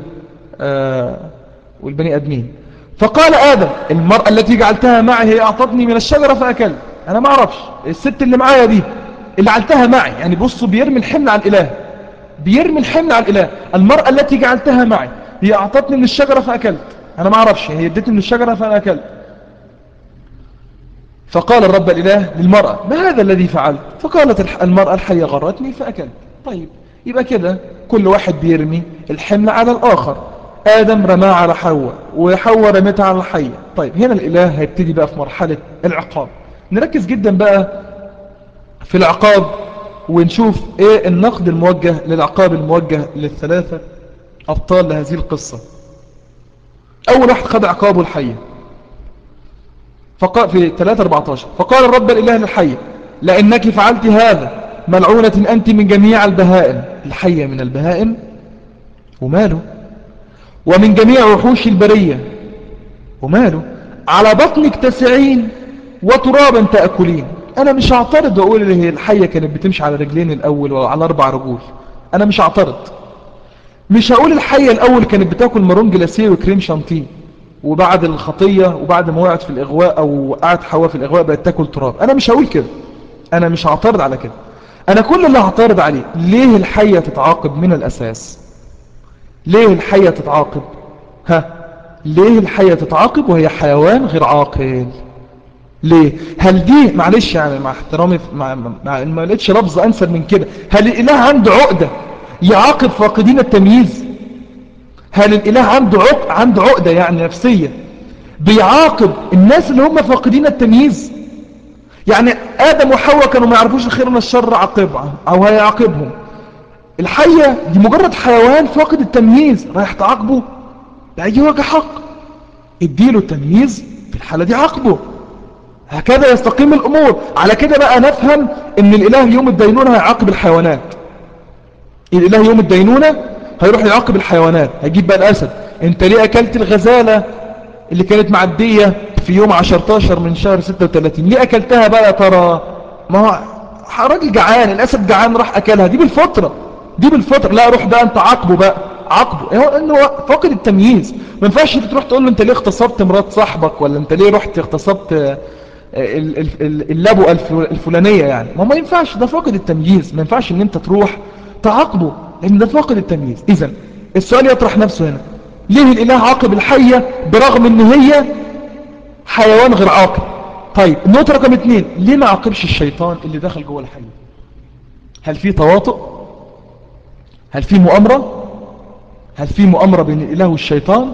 آه والبني آدمين فقال آدم المرأة التي جعلتها معي هي أعطتني من الشجرة فأكلت أنا ما أعرفش الست اللي معايا دي اللي جعلتها معي يعني بصوا بيرمي الحمل على الإله بيرمي الحمل على الإله المرأة التي جعلتها معي هي أعطتني من الشجرة فأكلت أنا ما أعرفش هي ادتني من الشجرة فأنا أكلت فقال الرب الإله للمرأة ما هذا الذي فعلت فقالت المرأة الحية غرتني فأكلت طيب يبقى كده كل واحد بيرمي الحمل على الآخر آدم رماه على حواء وحواء رمتها على الحية طيب هنا الإله هيبتدي بقى في مرحلة العقاب نركز جدا بقى في العقاب ونشوف ايه النقد الموجه للعقاب الموجه للثلاثة أبطال لهذه القصة أول واحد خد عقابه الحية فقال في 3-14 فقال الرب الإله للحية لأنك فعلت هذا ملعونة أنت من جميع البهائم الحية من البهائم وماله ومن جميع وحوش البرية وماله على بطنك تسعين وترابا تأكلين أنا مش هعترض وأقول اللي هي الحية كانت بتمشي على رجلين الأول وعلى أربع رجول أنا مش هعترض مش هقول الحية الأول كانت بتاكل مرون جلاسيه وكريم شانتيه وبعد الخطية وبعد ما وقعت في الإغواء أو وقعت حواء في الإغواء بقت تاكل تراب أنا مش هقول كده أنا مش هعترض على كده أنا كل اللي هعترض عليه ليه الحية تتعاقب من الأساس ليه الحية تتعاقب ها ليه الحية تتعاقب وهي حيوان غير عاقل ليه هل دي معلش يعني مع احترامي مع, مع ما لقيتش لفظ انسب من كده هل الاله عنده عقدة يعاقب فاقدين التمييز هل الاله عنده عق عنده عقدة يعني نفسية بيعاقب الناس اللي هم فاقدين التمييز يعني ادم وحواء كانوا ما يعرفوش الخير من الشر عاقبهم او هيعاقبهم الحية دي مجرد حيوان فاقد التمييز رايح تعاقبه بأي وجه حق اديله التمييز في الحالة دي عاقبه هكذا يستقيم الأمور على كده بقى نفهم ان الإله يوم الدينونة هيعاقب الحيوانات الإله يوم الدينونة هيروح يعاقب الحيوانات هيجيب بقى الأسد انت ليه أكلت الغزالة اللي كانت معدية في يوم 10 من شهر 36 ليه أكلتها بقى يا ترى ما هو راجل جعان الأسد جعان راح أكلها دي بالفطرة دي بالفطرة لا روح بقى انت عاقبه بقى عاقبه هو انه فاقد التمييز ما ينفعش تروح تقول له انت ليه اغتصبت مرات صاحبك ولا انت ليه رحت اغتصبت اللبوة الفلانية يعني ما ما ينفعش ده فاقد التمييز ما ينفعش ان انت تروح تعاقبه لان ده فاقد التمييز اذا السؤال يطرح نفسه هنا ليه الاله عاقب الحية برغم ان هي حيوان غير عاقل طيب النقطة رقم اتنين ليه ما عاقبش الشيطان اللي دخل جوه الحية هل في تواطؤ هل في مؤامرة هل في مؤامرة بين الإله والشيطان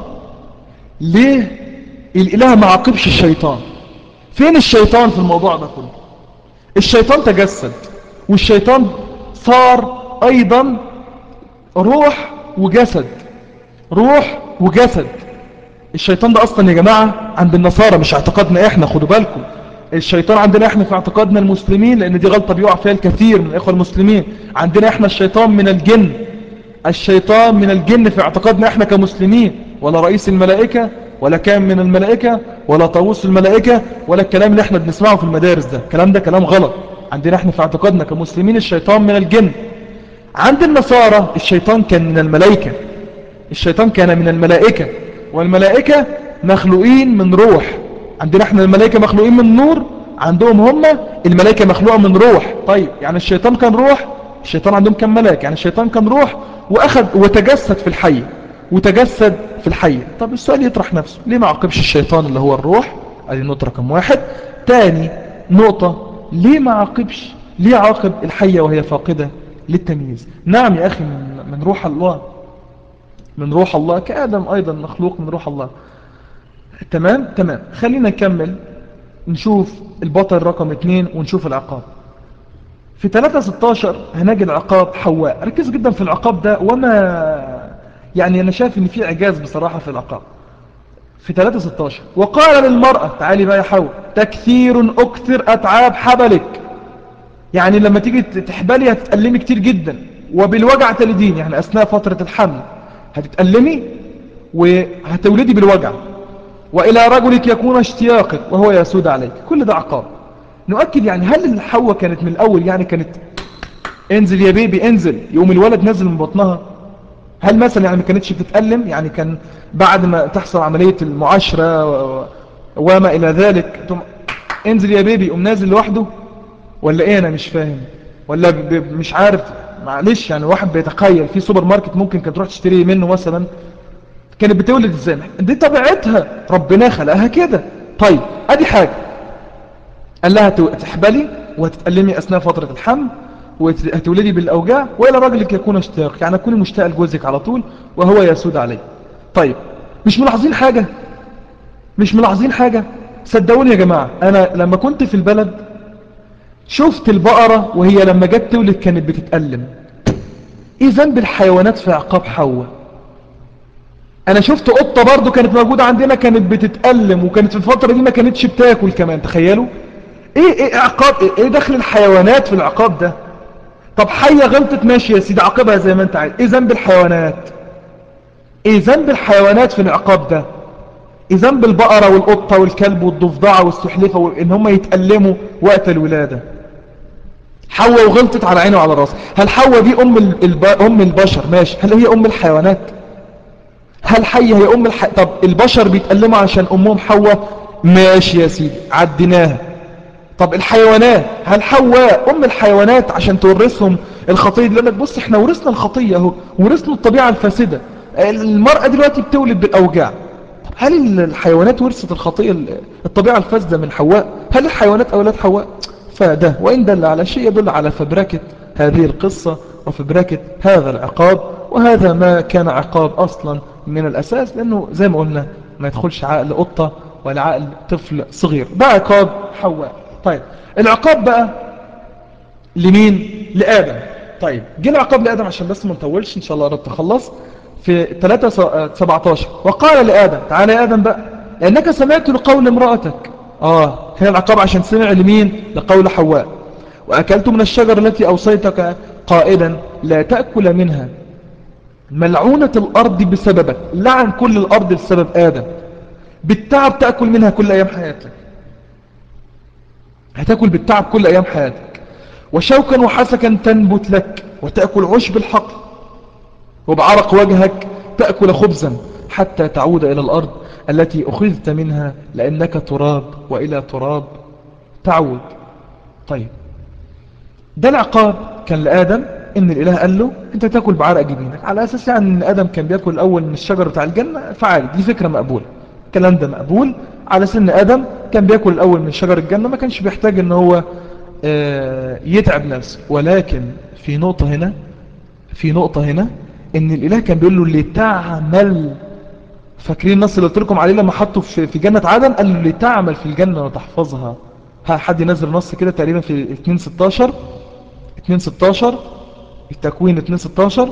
ليه الإله ما عاقبش الشيطان فين الشيطان في الموضوع ده كله الشيطان تجسد والشيطان صار أيضا روح وجسد روح وجسد الشيطان ده أصلا يا جماعة عند النصارى مش اعتقادنا احنا خدوا بالكم الشيطان عندنا احنا في اعتقادنا المسلمين لان دي غلطة بيقع فيها الكثير من الاخوة المسلمين عندنا احنا الشيطان من الجن الشيطان من الجن في اعتقادنا احنا كمسلمين ولا رئيس الملائكة ولا كان من الملائكة ولا طاووس الملائكة ولا الكلام اللي احنا بنسمعه في المدارس ده الكلام ده كلام غلط عندنا احنا في اعتقادنا كمسلمين الشيطان من الجن عند النصارى الشيطان كان من الملائكة الشيطان كان من الملائكة والملائكة مخلوقين من روح عندنا احنا الملائكة مخلوقين من نور عندهم هم الملائكة مخلوقة من روح طيب يعني الشيطان كان روح الشيطان عندهم كان ملاك يعني الشيطان كان روح واخذ وتجسد في الحي وتجسد في الحي طب السؤال يطرح نفسه ليه ما عاقبش الشيطان اللي هو الروح ادي نقطة رقم واحد تاني نقطة ليه ما عاقبش ليه عاقب الحية وهي فاقدة للتمييز نعم يا أخي من, من روح الله من روح الله كآدم أيضا مخلوق من روح الله تمام تمام خلينا نكمل نشوف البطل رقم اتنين ونشوف العقاب في 3-16 هنجد عقاب حواء ركز جدا في العقاب ده وما يعني أنا شايف ان في إعجاز بصراحة في العقاب في 3-16 وقال للمرأة تعالي بقى يا حواء تكثير أكثر أتعاب حبلك يعني لما تيجي تحبلي هتتألمي كتير جدا وبالوجع تلدين يعني أثناء فترة الحمل هتتألمي وهتولدي بالوجع وإلى رجلك يكون اشتياقك وهو يسود عليك كل ده عقاب نؤكد يعني هل الحواء كانت من الأول يعني كانت انزل يا بيبي انزل يوم الولد نزل من بطنها هل مثلا يعني ما كانتش بتتألم يعني كان بعد ما تحصل عملية المعاشرة وما إلى ذلك انزل يا بيبي قوم نازل لوحده ولا ايه انا مش فاهم ولا مش عارف معلش يعني واحد بيتخيل في سوبر ماركت ممكن كانت تروح تشتري منه مثلا كانت بتولد ازاي دي طبيعتها ربنا خلقها كده طيب ادي حاجة قال لها تحبلي وهتتألمي اثناء فترة الحمل وهتولدي بالاوجاع والى رجلك يكون اشتاق يعني كوني مشتاق لجوزك على طول وهو يسود عليه طيب مش ملاحظين حاجة مش ملاحظين حاجة صدقوني يا جماعة انا لما كنت في البلد شفت البقرة وهي لما جت تولد كانت بتتألم ايه ذنب الحيوانات في عقاب حواء انا شفت قطة برضو كانت موجودة عندنا كانت بتتألم وكانت في الفترة دي ما كانتش بتاكل كمان تخيلوا ايه ايه عقاب ايه, إيه دخل الحيوانات في العقاب ده طب حية غلطت ماشي يا سيدي عاقبها زي ما انت عايز ايه ذنب الحيوانات ايه ذنب الحيوانات في العقاب ده ايه ذنب البقرة والقطة والكلب والضفدعة والسحلفة وان هم يتألموا وقت الولادة حواء وغلطت على عينه وعلى راسه هل حواء دي ام الب... ام البشر ماشي هل هي ام الحيوانات هل حية هي ام الح... طب البشر بيتألموا عشان امهم حواء ماشي يا سيدي عديناها طب الحيوانات هل حواء ام الحيوانات عشان تورثهم الخطية دي لانك بص احنا ورثنا الخطية اهو ورثنا الطبيعة الفاسدة المرأة دلوقتي بتولد بالاوجاع طب هل الحيوانات ورثت الخطية الطبيعة الفاسدة من حواء هل الحيوانات اولاد حواء فده وإن دل على شيء يدل على فبركة هذه القصة وفبركة هذا العقاب وهذا ما كان عقاب أصلا من الأساس لأنه زي ما قلنا ما يدخلش عقل قطة ولا عقل طفل صغير ده عقاب حواء طيب العقاب بقى لمين لآدم طيب جه العقاب لآدم عشان بس ما نطولش إن شاء الله قربت أخلص في 3 17 وقال لآدم تعالى يا آدم بقى لأنك سمعت لقول امرأتك آه هنا العقاب عشان سمع لمين لقول حواء وأكلت من الشجر التي أوصيتك قائلا لا تأكل منها ملعونة الأرض بسببك لعن كل الأرض بسبب آدم بالتعب تأكل منها كل أيام حياتك هتأكل بالتعب كل أيام حياتك وشوكا وحسكا تنبت لك وتأكل عشب الحقل وبعرق وجهك تأكل خبزا حتى تعود إلى الأرض التي أخذت منها لأنك تراب وإلى تراب تعود طيب ده العقاب كان لآدم إن الإله قال له أنت تأكل بعرق جبينك على أساس يعني أن آدم كان بيأكل الأول من الشجر بتاع الجنة فعالي دي فكرة مقبولة الكلام ده مقبول على سن آدم كان بيأكل الأول من شجر الجنة ما كانش بيحتاج أن هو يتعب نفسه ولكن في نقطة هنا في نقطة هنا ان الاله كان بيقول له لتعمل فاكرين النص اللي قلت لكم عليه لما حطه في في جنة عدن قال له لتعمل في الجنة وتحفظها ها حد ينزل نص كده تقريبا في 2 16 2 16 التكوين 2 16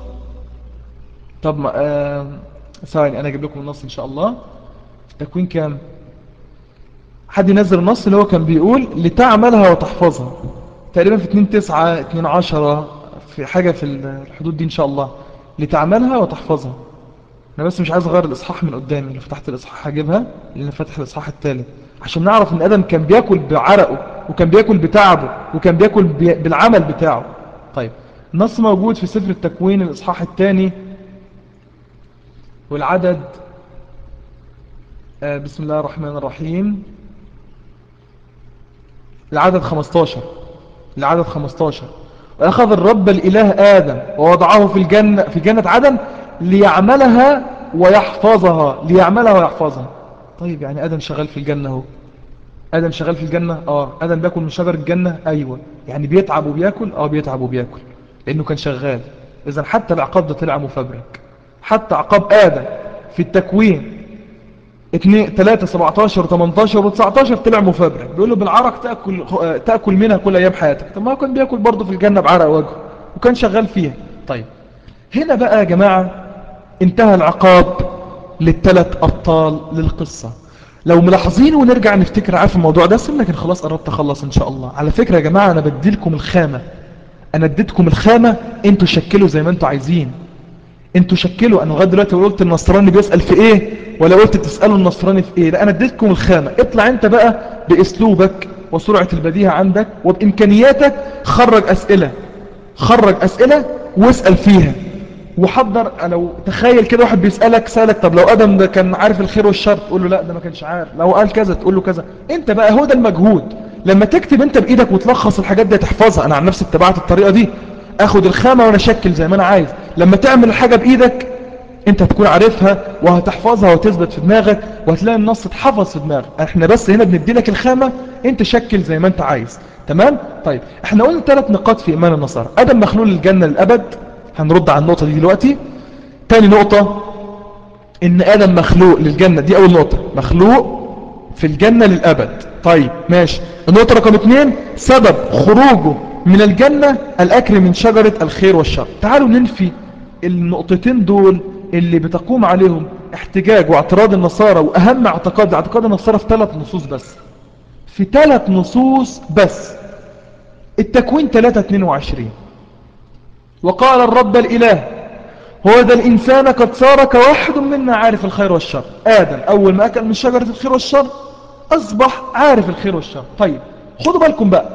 طب ما آه ثواني انا اجيب لكم النص ان شاء الله التكوين كام حد ينزل النص اللي هو كان بيقول لتعملها وتحفظها تقريبا في 2 9 2 10 في حاجة في الحدود دي ان شاء الله لتعملها وتحفظها انا بس مش عايز اغير الاصحاح من قدامي لو فتحت الاصحاح هجيبها لان فاتح الاصحاح الثالث عشان نعرف ان ادم كان بياكل بعرقه وكان بياكل بتعبه وكان بياكل بي... بالعمل بتاعه طيب النص موجود في سفر التكوين الاصحاح الثاني والعدد آه بسم الله الرحمن الرحيم العدد 15 العدد 15 وأخذ الرب الإله آدم ووضعه في الجنة في جنة عدن ليعملها ويحفظها ليعملها ويحفظها طيب يعني آدم شغال في الجنة هو آدم شغال في الجنة آه آدم بياكل من شجر الجنة أيوة يعني بيتعب وبياكل آه بيتعب وبياكل لأنه كان شغال إذا حتى العقاب ده طلع مفبرك حتى عقاب آدم في التكوين 2 3 17 18 و19 طلع مفبرك بيقول له بالعرق تاكل تاكل منها كل ايام حياتك طب ما هو كان بياكل برضه في الجنه بعرق وجهه وكان شغال فيها طيب هنا بقى يا جماعه انتهى العقاب للثلاث ابطال للقصه لو ملاحظين ونرجع نفتكر عارف الموضوع ده لكن خلاص قربت اخلص ان شاء الله على فكره يا جماعه انا بدي لكم الخامه انا اديتكم الخامه انتوا شكلوا زي ما انتوا عايزين انتوا شكلوا انا لغايه دلوقتي قلت النصراني بيسال في ايه ولا قلت تسالوا النصراني في ايه لا انا اديتكم الخامه اطلع انت بقى باسلوبك وسرعه البديهه عندك وبامكانياتك خرج اسئله خرج اسئله واسال فيها وحضر لو تخيل كده واحد بيسالك سالك طب لو ادم ده كان عارف الخير والشر تقول له لا ده ما كانش عارف لو قال كذا تقول له كذا انت بقى هو ده المجهود لما تكتب انت بايدك وتلخص الحاجات دي تحفظها انا عن نفسي اتبعت الطريقه دي اخد الخامة وانا اشكل زي ما انا عايز لما تعمل الحاجة بايدك انت هتكون عارفها وهتحفظها وتثبت في دماغك وهتلاقي النص اتحفظ في دماغك احنا بس هنا بندي لك الخامة انت شكل زي ما انت عايز تمام طيب احنا قلنا ثلاث نقاط في ايمان النصارى ادم مخلول للجنة للابد هنرد على النقطة دي دلوقتي تاني نقطة ان ادم مخلوق للجنة دي اول نقطة مخلوق في الجنة للابد طيب ماشي النقطة رقم اتنين سبب خروجه من الجنة الاكل من شجرة الخير والشر تعالوا ننفي النقطتين دول اللي بتقوم عليهم احتجاج واعتراض النصارى واهم اعتقاد اعتقاد النصارى في ثلاث نصوص بس في ثلاث نصوص بس التكوين 322 وقال الرب الإله هو ذا الإنسان قد صار كواحد منا عارف الخير والشر آدم أول ما أكل من شجرة الخير والشر أصبح عارف الخير والشر طيب خدوا بالكم بقى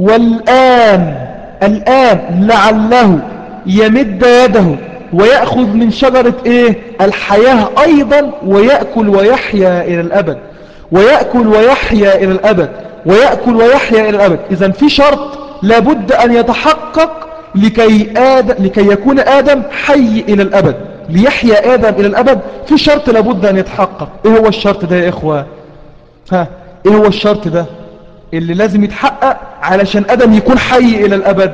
والآن الآن لعله يمد يده ويأخذ من شجرة إيه الحياة أيضا ويأكل ويحيا إلى الأبد ويأكل ويحيا إلى الأبد ويأكل ويحيا إلى الأبد إذا في شرط لابد أن يتحقق لكي, آدم لكي يكون آدم حي إلى الأبد ليحيا آدم إلى الأبد في شرط لابد أن يتحقق إيه هو الشرط ده يا إخوة ها إيه هو الشرط ده اللي لازم يتحقق علشان آدم يكون حي إلى الأبد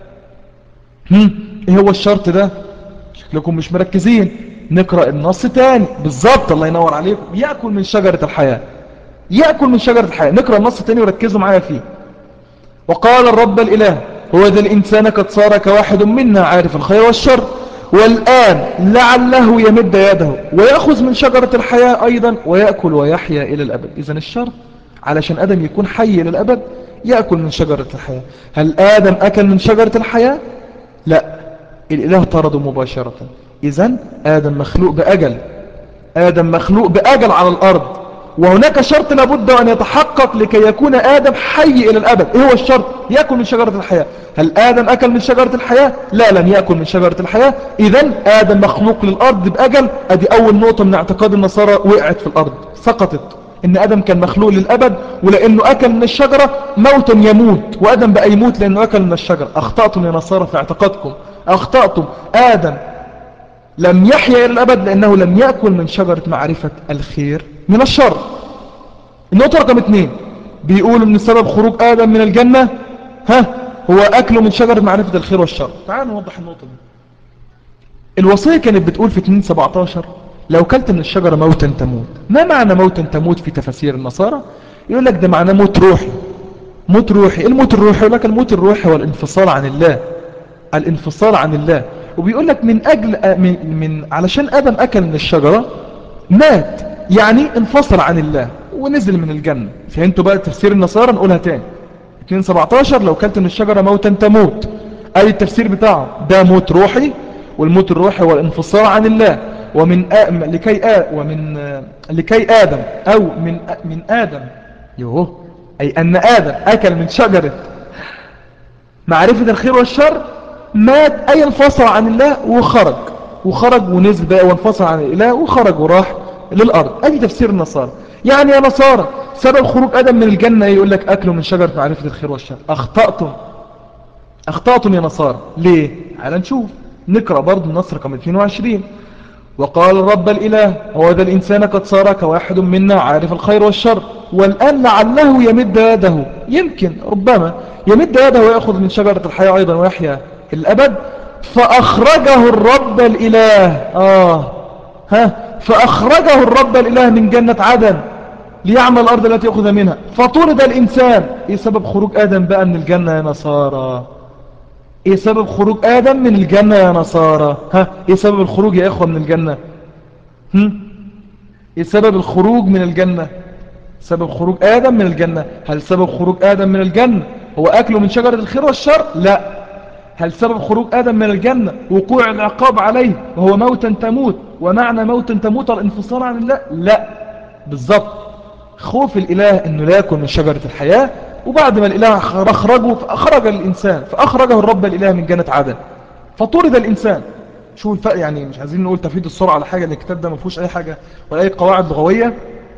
هم؟ إيه هو الشرط ده شكلكم مش مركزين نقرأ النص تاني بالظبط الله ينور عليكم يأكل من شجرة الحياة يأكل من شجرة الحياة نقرأ النص تاني وركزوا معايا فيه وقال الرب الإله هو ذا الإنسان قد صار كواحد منا عارف الخير والشر والآن لعله يمد يده ويأخذ من شجرة الحياة أيضا ويأكل ويحيا إلى الأبد إذن الشرط علشان آدم يكون حي إلى الأبد يأكل من شجرة الحياة هل آدم أكل من شجرة الحياة؟ لا الإله طرده مباشرة إذن آدم مخلوق بأجل آدم مخلوق بأجل على الأرض وهناك شرط لابد أن يتحقق لكي يكون آدم حي إلى الأبد إيه هو الشرط يأكل من شجرة الحياة هل آدم أكل من شجرة الحياة لا لم يأكل من شجرة الحياة إذن آدم مخلوق للأرض بأجل أدي أول نقطة من اعتقاد النصارى وقعت في الأرض سقطت إن آدم كان مخلوق للأبد ولأنه أكل من الشجرة موتا يموت وآدم بقى يموت لأنه أكل من الشجرة أخطأتم يا نصارى في اعتقادكم أخطأتم آدم لم يحيا إلى الأبد لأنه لم يأكل من شجرة معرفة الخير من الشر النقطة رقم اثنين بيقول ان سبب خروج آدم من الجنة ها هو أكله من شجرة معرفة الخير والشر تعالوا نوضح النقطة دي الوصية كانت بتقول في 217 لو كلت من الشجرة موتا تموت ما معنى موتا تموت في تفاسير النصارى يقول لك ده معناه موت روحي موت روحي الموت الروحي يقول لك الموت الروحي هو الانفصال عن الله الانفصال عن الله وبيقول لك من أجل من, من علشان آدم أكل من الشجرة مات يعني انفصل عن الله ونزل من الجنة فهمتوا بقى تفسير النصارى نقولها تاني 217 لو كلت من الشجرة موتا تموت أي التفسير بتاعه ده موت روحي والموت الروحي هو الانفصال عن الله ومن آ... لكي آ... ومن لكي آدم أو من آ... من آدم يوه أي أن آدم أكل من شجرة معرفة الخير والشر مات أي انفصل عن الله وخرج وخرج ونزل بقى وانفصل عن الإله وخرج وراح للأرض أدي تفسير النصارى يعني يا نصارى سبب خروج آدم من الجنة يقول لك أكله من شجرة معرفة الخير والشر أخطأتم أخطأتم يا نصارى ليه؟ على نشوف نقرأ برضو النص رقم 22 وقال الرب الإله هو ذا الإنسان قد صار كواحد منا عارف الخير والشر والآن لعله يمد يده يمكن ربما يمد يده ويأخذ من شجرة الحياة أيضا ويحيا الأبد فأخرجه الرب الإله آه ها فأخرجه الرب الإله من جنة عدن ليعمل الأرض التي يأخذ منها فطرد الإنسان إيه سبب خروج آدم بقى من الجنة يا نصارى إيه سبب خروج آدم من الجنة يا نصارى ها إيه سبب الخروج يا إخوة من الجنة هم؟ إيه سبب الخروج من الجنة سبب خروج آدم من الجنة هل سبب خروج آدم من الجنة هو أكله من شجرة الخير والشر لا هل سبب خروج آدم من الجنة وقوع العقاب عليه وهو موتا تموت ومعنى موتا تموت الانفصال عن الله لا بالضبط خوف الإله أنه لا يكون من شجرة الحياة وبعد ما الإله أخرجه فأخرج الإنسان فأخرجه الرب الإله من جنة عدن فطرد الإنسان شو الفرق يعني مش عايزين نقول تفيد السرعة على حاجة الكتاب ده ما فيهوش أي حاجة ولا أي قواعد لغوية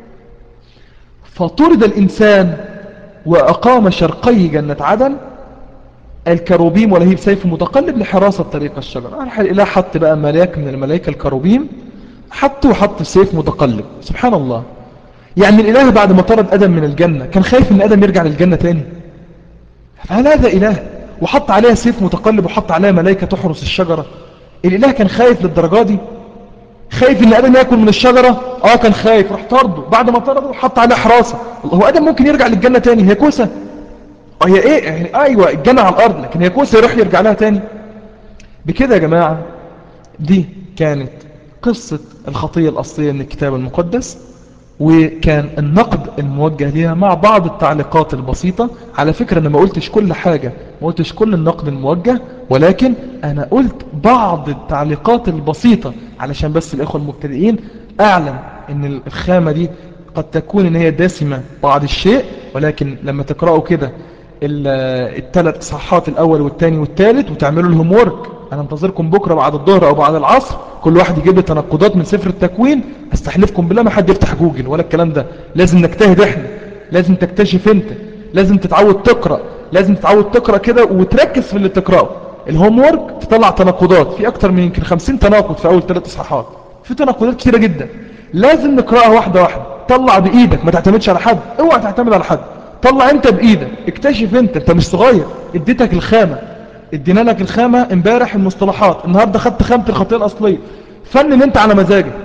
فطرد الإنسان وأقام شرقي جنة عدن الكروبيم ولهيب سيف متقلب لحراسة طريق الشجرة الإله حط بقى ملاك من الملائكة الكروبيم حط وحط سيف متقلب سبحان الله يعني الإله بعد ما طرد أدم من الجنة كان خايف أن أدم يرجع للجنة تاني فهل هذا إله وحط عليها سيف متقلب وحط عليها ملائكة تحرس الشجرة الإله كان خايف للدرجة دي خايف ان ادم ياكل من الشجرة اه كان خايف راح طرده بعد ما طرده حط عليه حراسة هو ادم ممكن يرجع للجنة تاني هي كوسة اه هي ايه يعني ايوه الجنة على الارض لكن هي كوسة يروح يرجع لها تاني بكده يا جماعة دي كانت قصة الخطية الأصلية من الكتاب المقدس وكان النقد الموجه ليها مع بعض التعليقات البسيطة على فكرة أنا ما قلتش كل حاجة ما قلتش كل النقد الموجه ولكن أنا قلت بعض التعليقات البسيطة علشان بس الإخوة المبتدئين أعلم أن الخامة دي قد تكون أن هي داسمة بعض الشيء ولكن لما تقرأوا كده الثلاث اصحاحات الاول والثاني والثالث وتعملوا الهوم ورك انا انتظركم بكره بعد الظهر او بعد العصر كل واحد يجيب لي تناقضات من سفر التكوين استحلفكم بالله ما حد يفتح جوجل ولا الكلام ده لازم نجتهد احنا لازم تكتشف انت لازم تتعود تقرا لازم تتعود تقرا كده وتركز في اللي تقراه الهوم ورك تطلع تناقضات في اكتر من يمكن 50 تناقض في اول ثلاث اصحاحات في تناقضات كثيره جدا لازم نقراها واحده واحده طلع بايدك ما تعتمدش على حد اوعى تعتمد على حد طلع انت بايدك اكتشف انت انت مش صغير اديتك الخامة ادينا لك الخامة امبارح المصطلحات النهاردة خدت خامة الخطية الاصلية فنن انت على مزاجك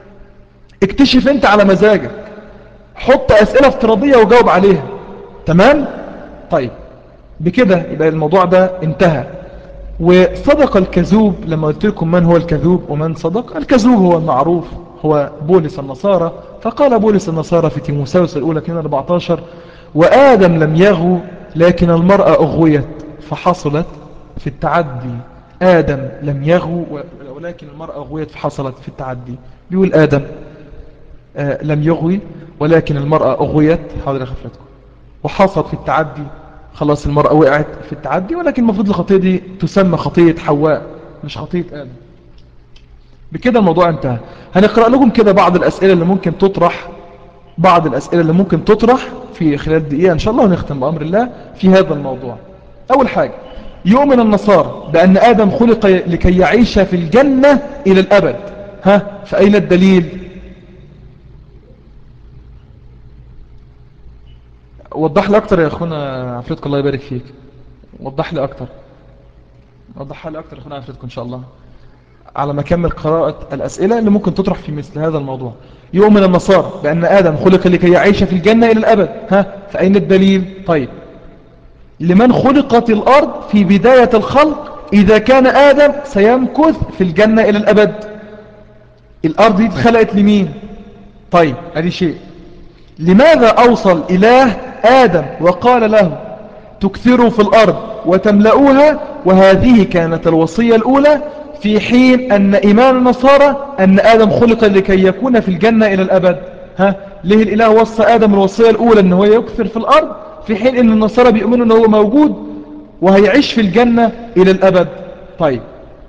اكتشف انت على مزاجك حط اسئلة افتراضية وجاوب عليها تمام طيب بكده يبقى الموضوع ده انتهى وصدق الكذوب لما قلت لكم من هو الكذوب ومن صدق الكذوب هو المعروف هو بولس النصارى فقال بولس النصارى في تيموساوس الأولى 2 14 وآدم لم يغو لكن المرأة أغويت فحصلت في التعدي آدم لم يغو ولكن المرأة أغويت فحصلت في التعدي بيقول آدم آه لم يغوي ولكن المرأة أغويت حاضر خفلتكم وحصلت في التعدي خلاص المرأة وقعت في التعدي ولكن المفروض الخطية دي تسمى خطية حواء مش خطية آدم بكده الموضوع انتهى هنقرأ لكم كده بعض الأسئلة اللي ممكن تطرح بعض الأسئلة اللي ممكن تطرح في خلال دقيقة إن شاء الله ونختم بأمر الله في هذا الموضوع أول حاجة يؤمن النصارى بأن آدم خلق لكي يعيش في الجنة إلى الأبد ها فأين الدليل وضح لي أكتر يا أخونا عفريتك الله يبارك فيك وضح لي أكتر وضح لي أكتر يا أخونا عفريتك إن شاء الله على ما كمل قراءة الأسئلة اللي ممكن تطرح في مثل هذا الموضوع يؤمن النصارى بأن آدم خلق لكي يعيش في الجنة إلى الأبد ها فأين الدليل طيب لمن خلقت الأرض في بداية الخلق إذا كان آدم سيمكث في الجنة إلى الأبد الأرض دي اتخلقت لمين طيب هذه شيء لماذا أوصل إله آدم وقال له تكثروا في الأرض وتملؤوها وهذه كانت الوصية الأولى في حين أن إيمان النصارى أن آدم خلق لكي يكون في الجنة إلى الأبد ها ليه الإله وصى آدم الوصية الأولى أنه يكثر في الأرض في حين أن النصارى بيؤمنوا أنه هو موجود وهيعيش في الجنة إلى الأبد طيب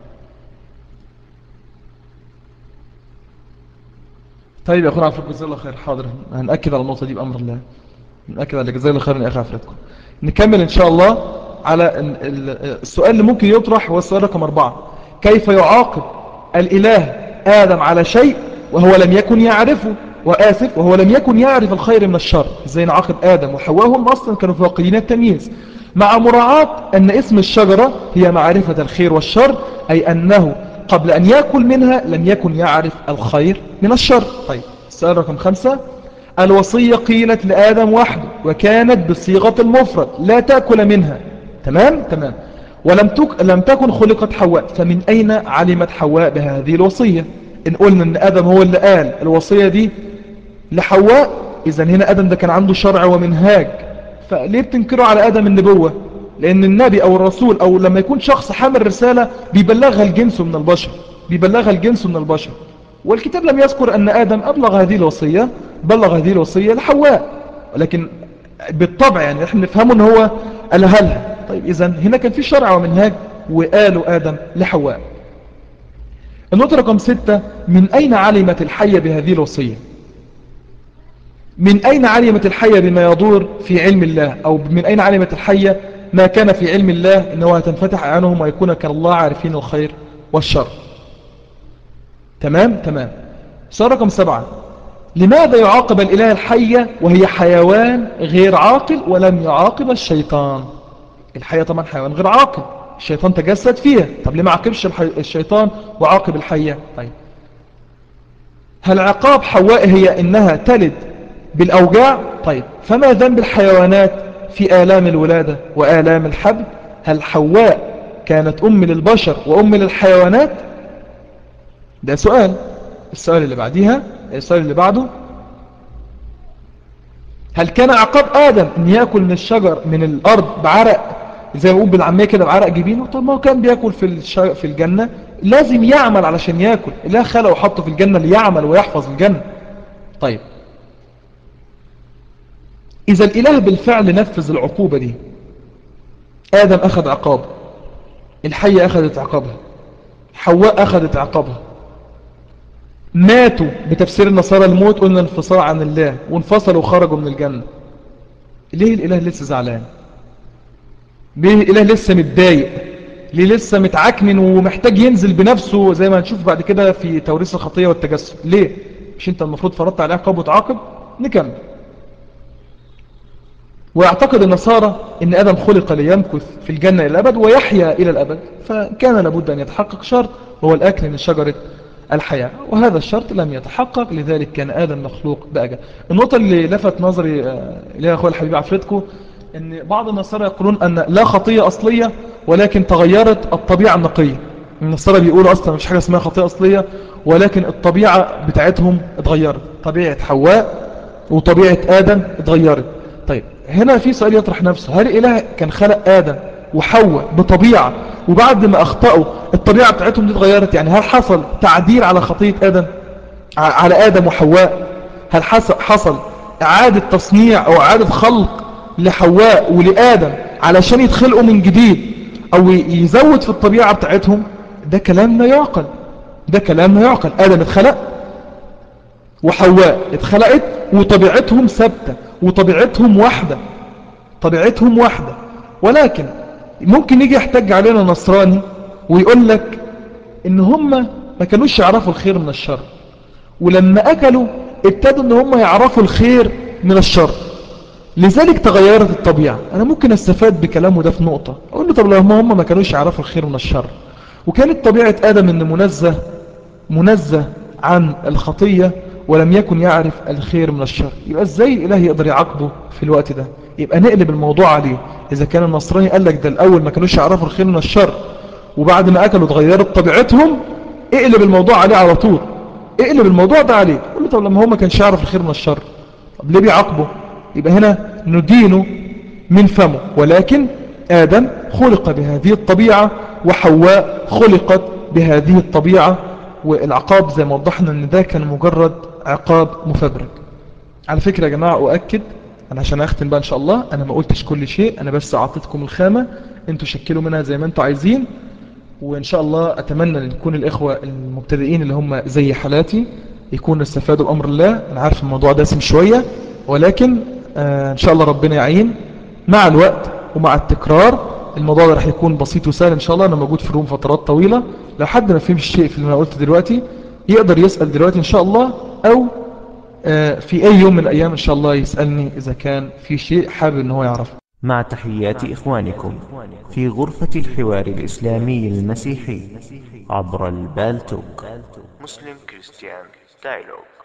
طيب يا أخونا عفركم جزاء الله خير حاضر هنأكد على النقطة دي بأمر الله نأكد على جزاء الله خير يا أخي عفرتكم نكمل إن شاء الله على السؤال اللي ممكن يطرح هو السؤال رقم أربعة كيف يعاقب الإله آدم على شيء وهو لم يكن يعرفه وآسف وهو لم يكن يعرف الخير من الشر ازاي نعاقب آدم وحواء هم أصلا كانوا فاقدين التمييز مع مراعاة أن اسم الشجرة هي معرفة الخير والشر أي أنه قبل أن يأكل منها لم يكن يعرف الخير من الشر طيب السؤال رقم خمسة الوصية قيلت لآدم وحده وكانت بصيغة المفرد لا تأكل منها تمام تمام ولم تك... لم تكن خلقت حواء فمن أين علمت حواء بهذه الوصية إن قلنا أن آدم هو اللي قال الوصية دي لحواء إذا هنا آدم ده كان عنده شرع ومنهاج فليه بتنكروا على آدم النبوة لأن النبي أو الرسول أو لما يكون شخص حامل رسالة بيبلغها الجنس من البشر بيبلغها الجنس من البشر والكتاب لم يذكر أن آدم أبلغ هذه الوصية بلغ هذه الوصية لحواء ولكن بالطبع يعني احنا نفهمه ان هو قالها لها طيب إذا هنا كان في شرع ومنهاج وقالوا آدم لحواء النقطة رقم ستة من أين علمت الحية بهذه الوصية من أين علمت الحية بما يدور في علم الله أو من أين علمت الحية ما كان في علم الله أنه هتنفتح أعينهم ويكون كالله عارفين الخير والشر تمام تمام سؤال رقم سبعة لماذا يعاقب الإله الحية وهي حيوان غير عاقل ولم يعاقب الشيطان الحية طبعا حيوان غير عاقل الشيطان تجسد فيها طب ليه ما عاقبش الشيطان وعاقب الحية طيب هل عقاب حواء هي إنها تلد بالأوجاع طيب فما ذنب الحيوانات في آلام الولادة وآلام الحبل هل حواء كانت أم للبشر وأم للحيوانات ده سؤال السؤال اللي بعديها السؤال اللي بعده هل كان عقاب آدم أن يأكل من الشجر من الأرض بعرق زي ما بقول بالعامية كده بعرق جبينه طب ما هو كان بيأكل في, في الجنة لازم يعمل علشان يأكل الله خلقه وحطه في الجنة ليعمل ويحفظ الجنة طيب إذا الإله بالفعل نفذ العقوبة دي آدم أخذ عقاب الحية أخذت عقابها حواء أخذت عقابها ماتوا بتفسير النصارى الموت قلنا انفصال عن الله وانفصلوا وخرجوا من الجنة ليه الإله لسه زعلان ليه الإله لسه متضايق ليه لسه متعكنن ومحتاج ينزل بنفسه زي ما هنشوف بعد كده في توريث الخطية والتجسد ليه مش انت المفروض فرضت عليه عقاب وتعاقب نكمل ويعتقد النصارى ان ادم خلق ليمكث في الجنة الى الابد ويحيا الى الابد فكان لابد ان يتحقق شرط وهو الاكل من شجرة الحياة وهذا الشرط لم يتحقق لذلك كان آدم مخلوق بأجل النقطة اللي لفت نظري إليها أخوة الحبيب عفرتكو أن بعض النصارى يقولون أن لا خطية أصلية ولكن تغيرت الطبيعة النقية النصارى بيقولوا أصلا مش حاجة اسمها خطية أصلية ولكن الطبيعة بتاعتهم اتغيرت طبيعة حواء وطبيعة آدم اتغيرت طيب هنا في سؤال يطرح نفسه هل إله كان خلق آدم وحواء بطبيعة وبعد ما أخطأوا الطبيعة بتاعتهم دي اتغيرت يعني هل حصل تعديل على خطية آدم على آدم وحواء هل حصل إعادة تصنيع أو إعادة خلق لحواء ولآدم علشان يتخلقوا من جديد أو يزود في الطبيعة بتاعتهم ده كلام لا يعقل ده كلام لا يعقل آدم اتخلق وحواء اتخلقت وطبيعتهم ثابتة وطبيعتهم واحدة طبيعتهم واحدة ولكن ممكن يجي يحتج علينا نصراني ويقول لك ان هم ما كانوش يعرفوا الخير من الشر ولما اكلوا ابتدوا ان هم يعرفوا الخير من الشر لذلك تغيرت الطبيعة انا ممكن استفاد بكلامه ده في نقطة اقول له طب لو هم ما كانوش يعرفوا الخير من الشر وكانت طبيعة ادم ان منزه منزه عن الخطية ولم يكن يعرف الخير من الشر يبقى ازاي الاله يقدر يعاقبه في الوقت ده يبقى نقلب الموضوع عليه إذا كان النصراني قال لك ده الأول ما كانوش يعرفوا الخير من الشر وبعد ما أكلوا اتغيرت طبيعتهم اقلب الموضوع عليه على طول اقلب الموضوع ده عليه قول له طب لما هو ما كانش يعرف الخير من الشر طب ليه بيعاقبه يبقى هنا ندينه من فمه ولكن آدم خلق بهذه الطبيعة وحواء خلقت بهذه الطبيعة والعقاب زي ما وضحنا ان ده كان مجرد عقاب مفبرك على فكرة يا جماعة أؤكد انا عشان اختم بقى ان شاء الله انا ما قلتش كل شيء انا بس اعطيتكم الخامة انتوا شكلوا منها زي ما انتوا عايزين وان شاء الله اتمنى ان يكون الاخوة المبتدئين اللي هم زي حالاتي يكونوا استفادوا بامر الله انا عارف الموضوع دسم شوية ولكن آه ان شاء الله ربنا يعين مع الوقت ومع التكرار الموضوع ده راح يكون بسيط وسهل ان شاء الله انا موجود في الروم فترات طويلة لو حد ما فهمش الشيء في اللي انا قلته دلوقتي يقدر يسأل دلوقتي ان شاء الله او في أي يوم من الأيام إن شاء الله يسألني إذا كان في شيء حابب أنه هو يعرفه مع تحيات إخوانكم في غرفة الحوار الإسلامي المسيحي عبر البالتوك مسلم كريستيان دايلوج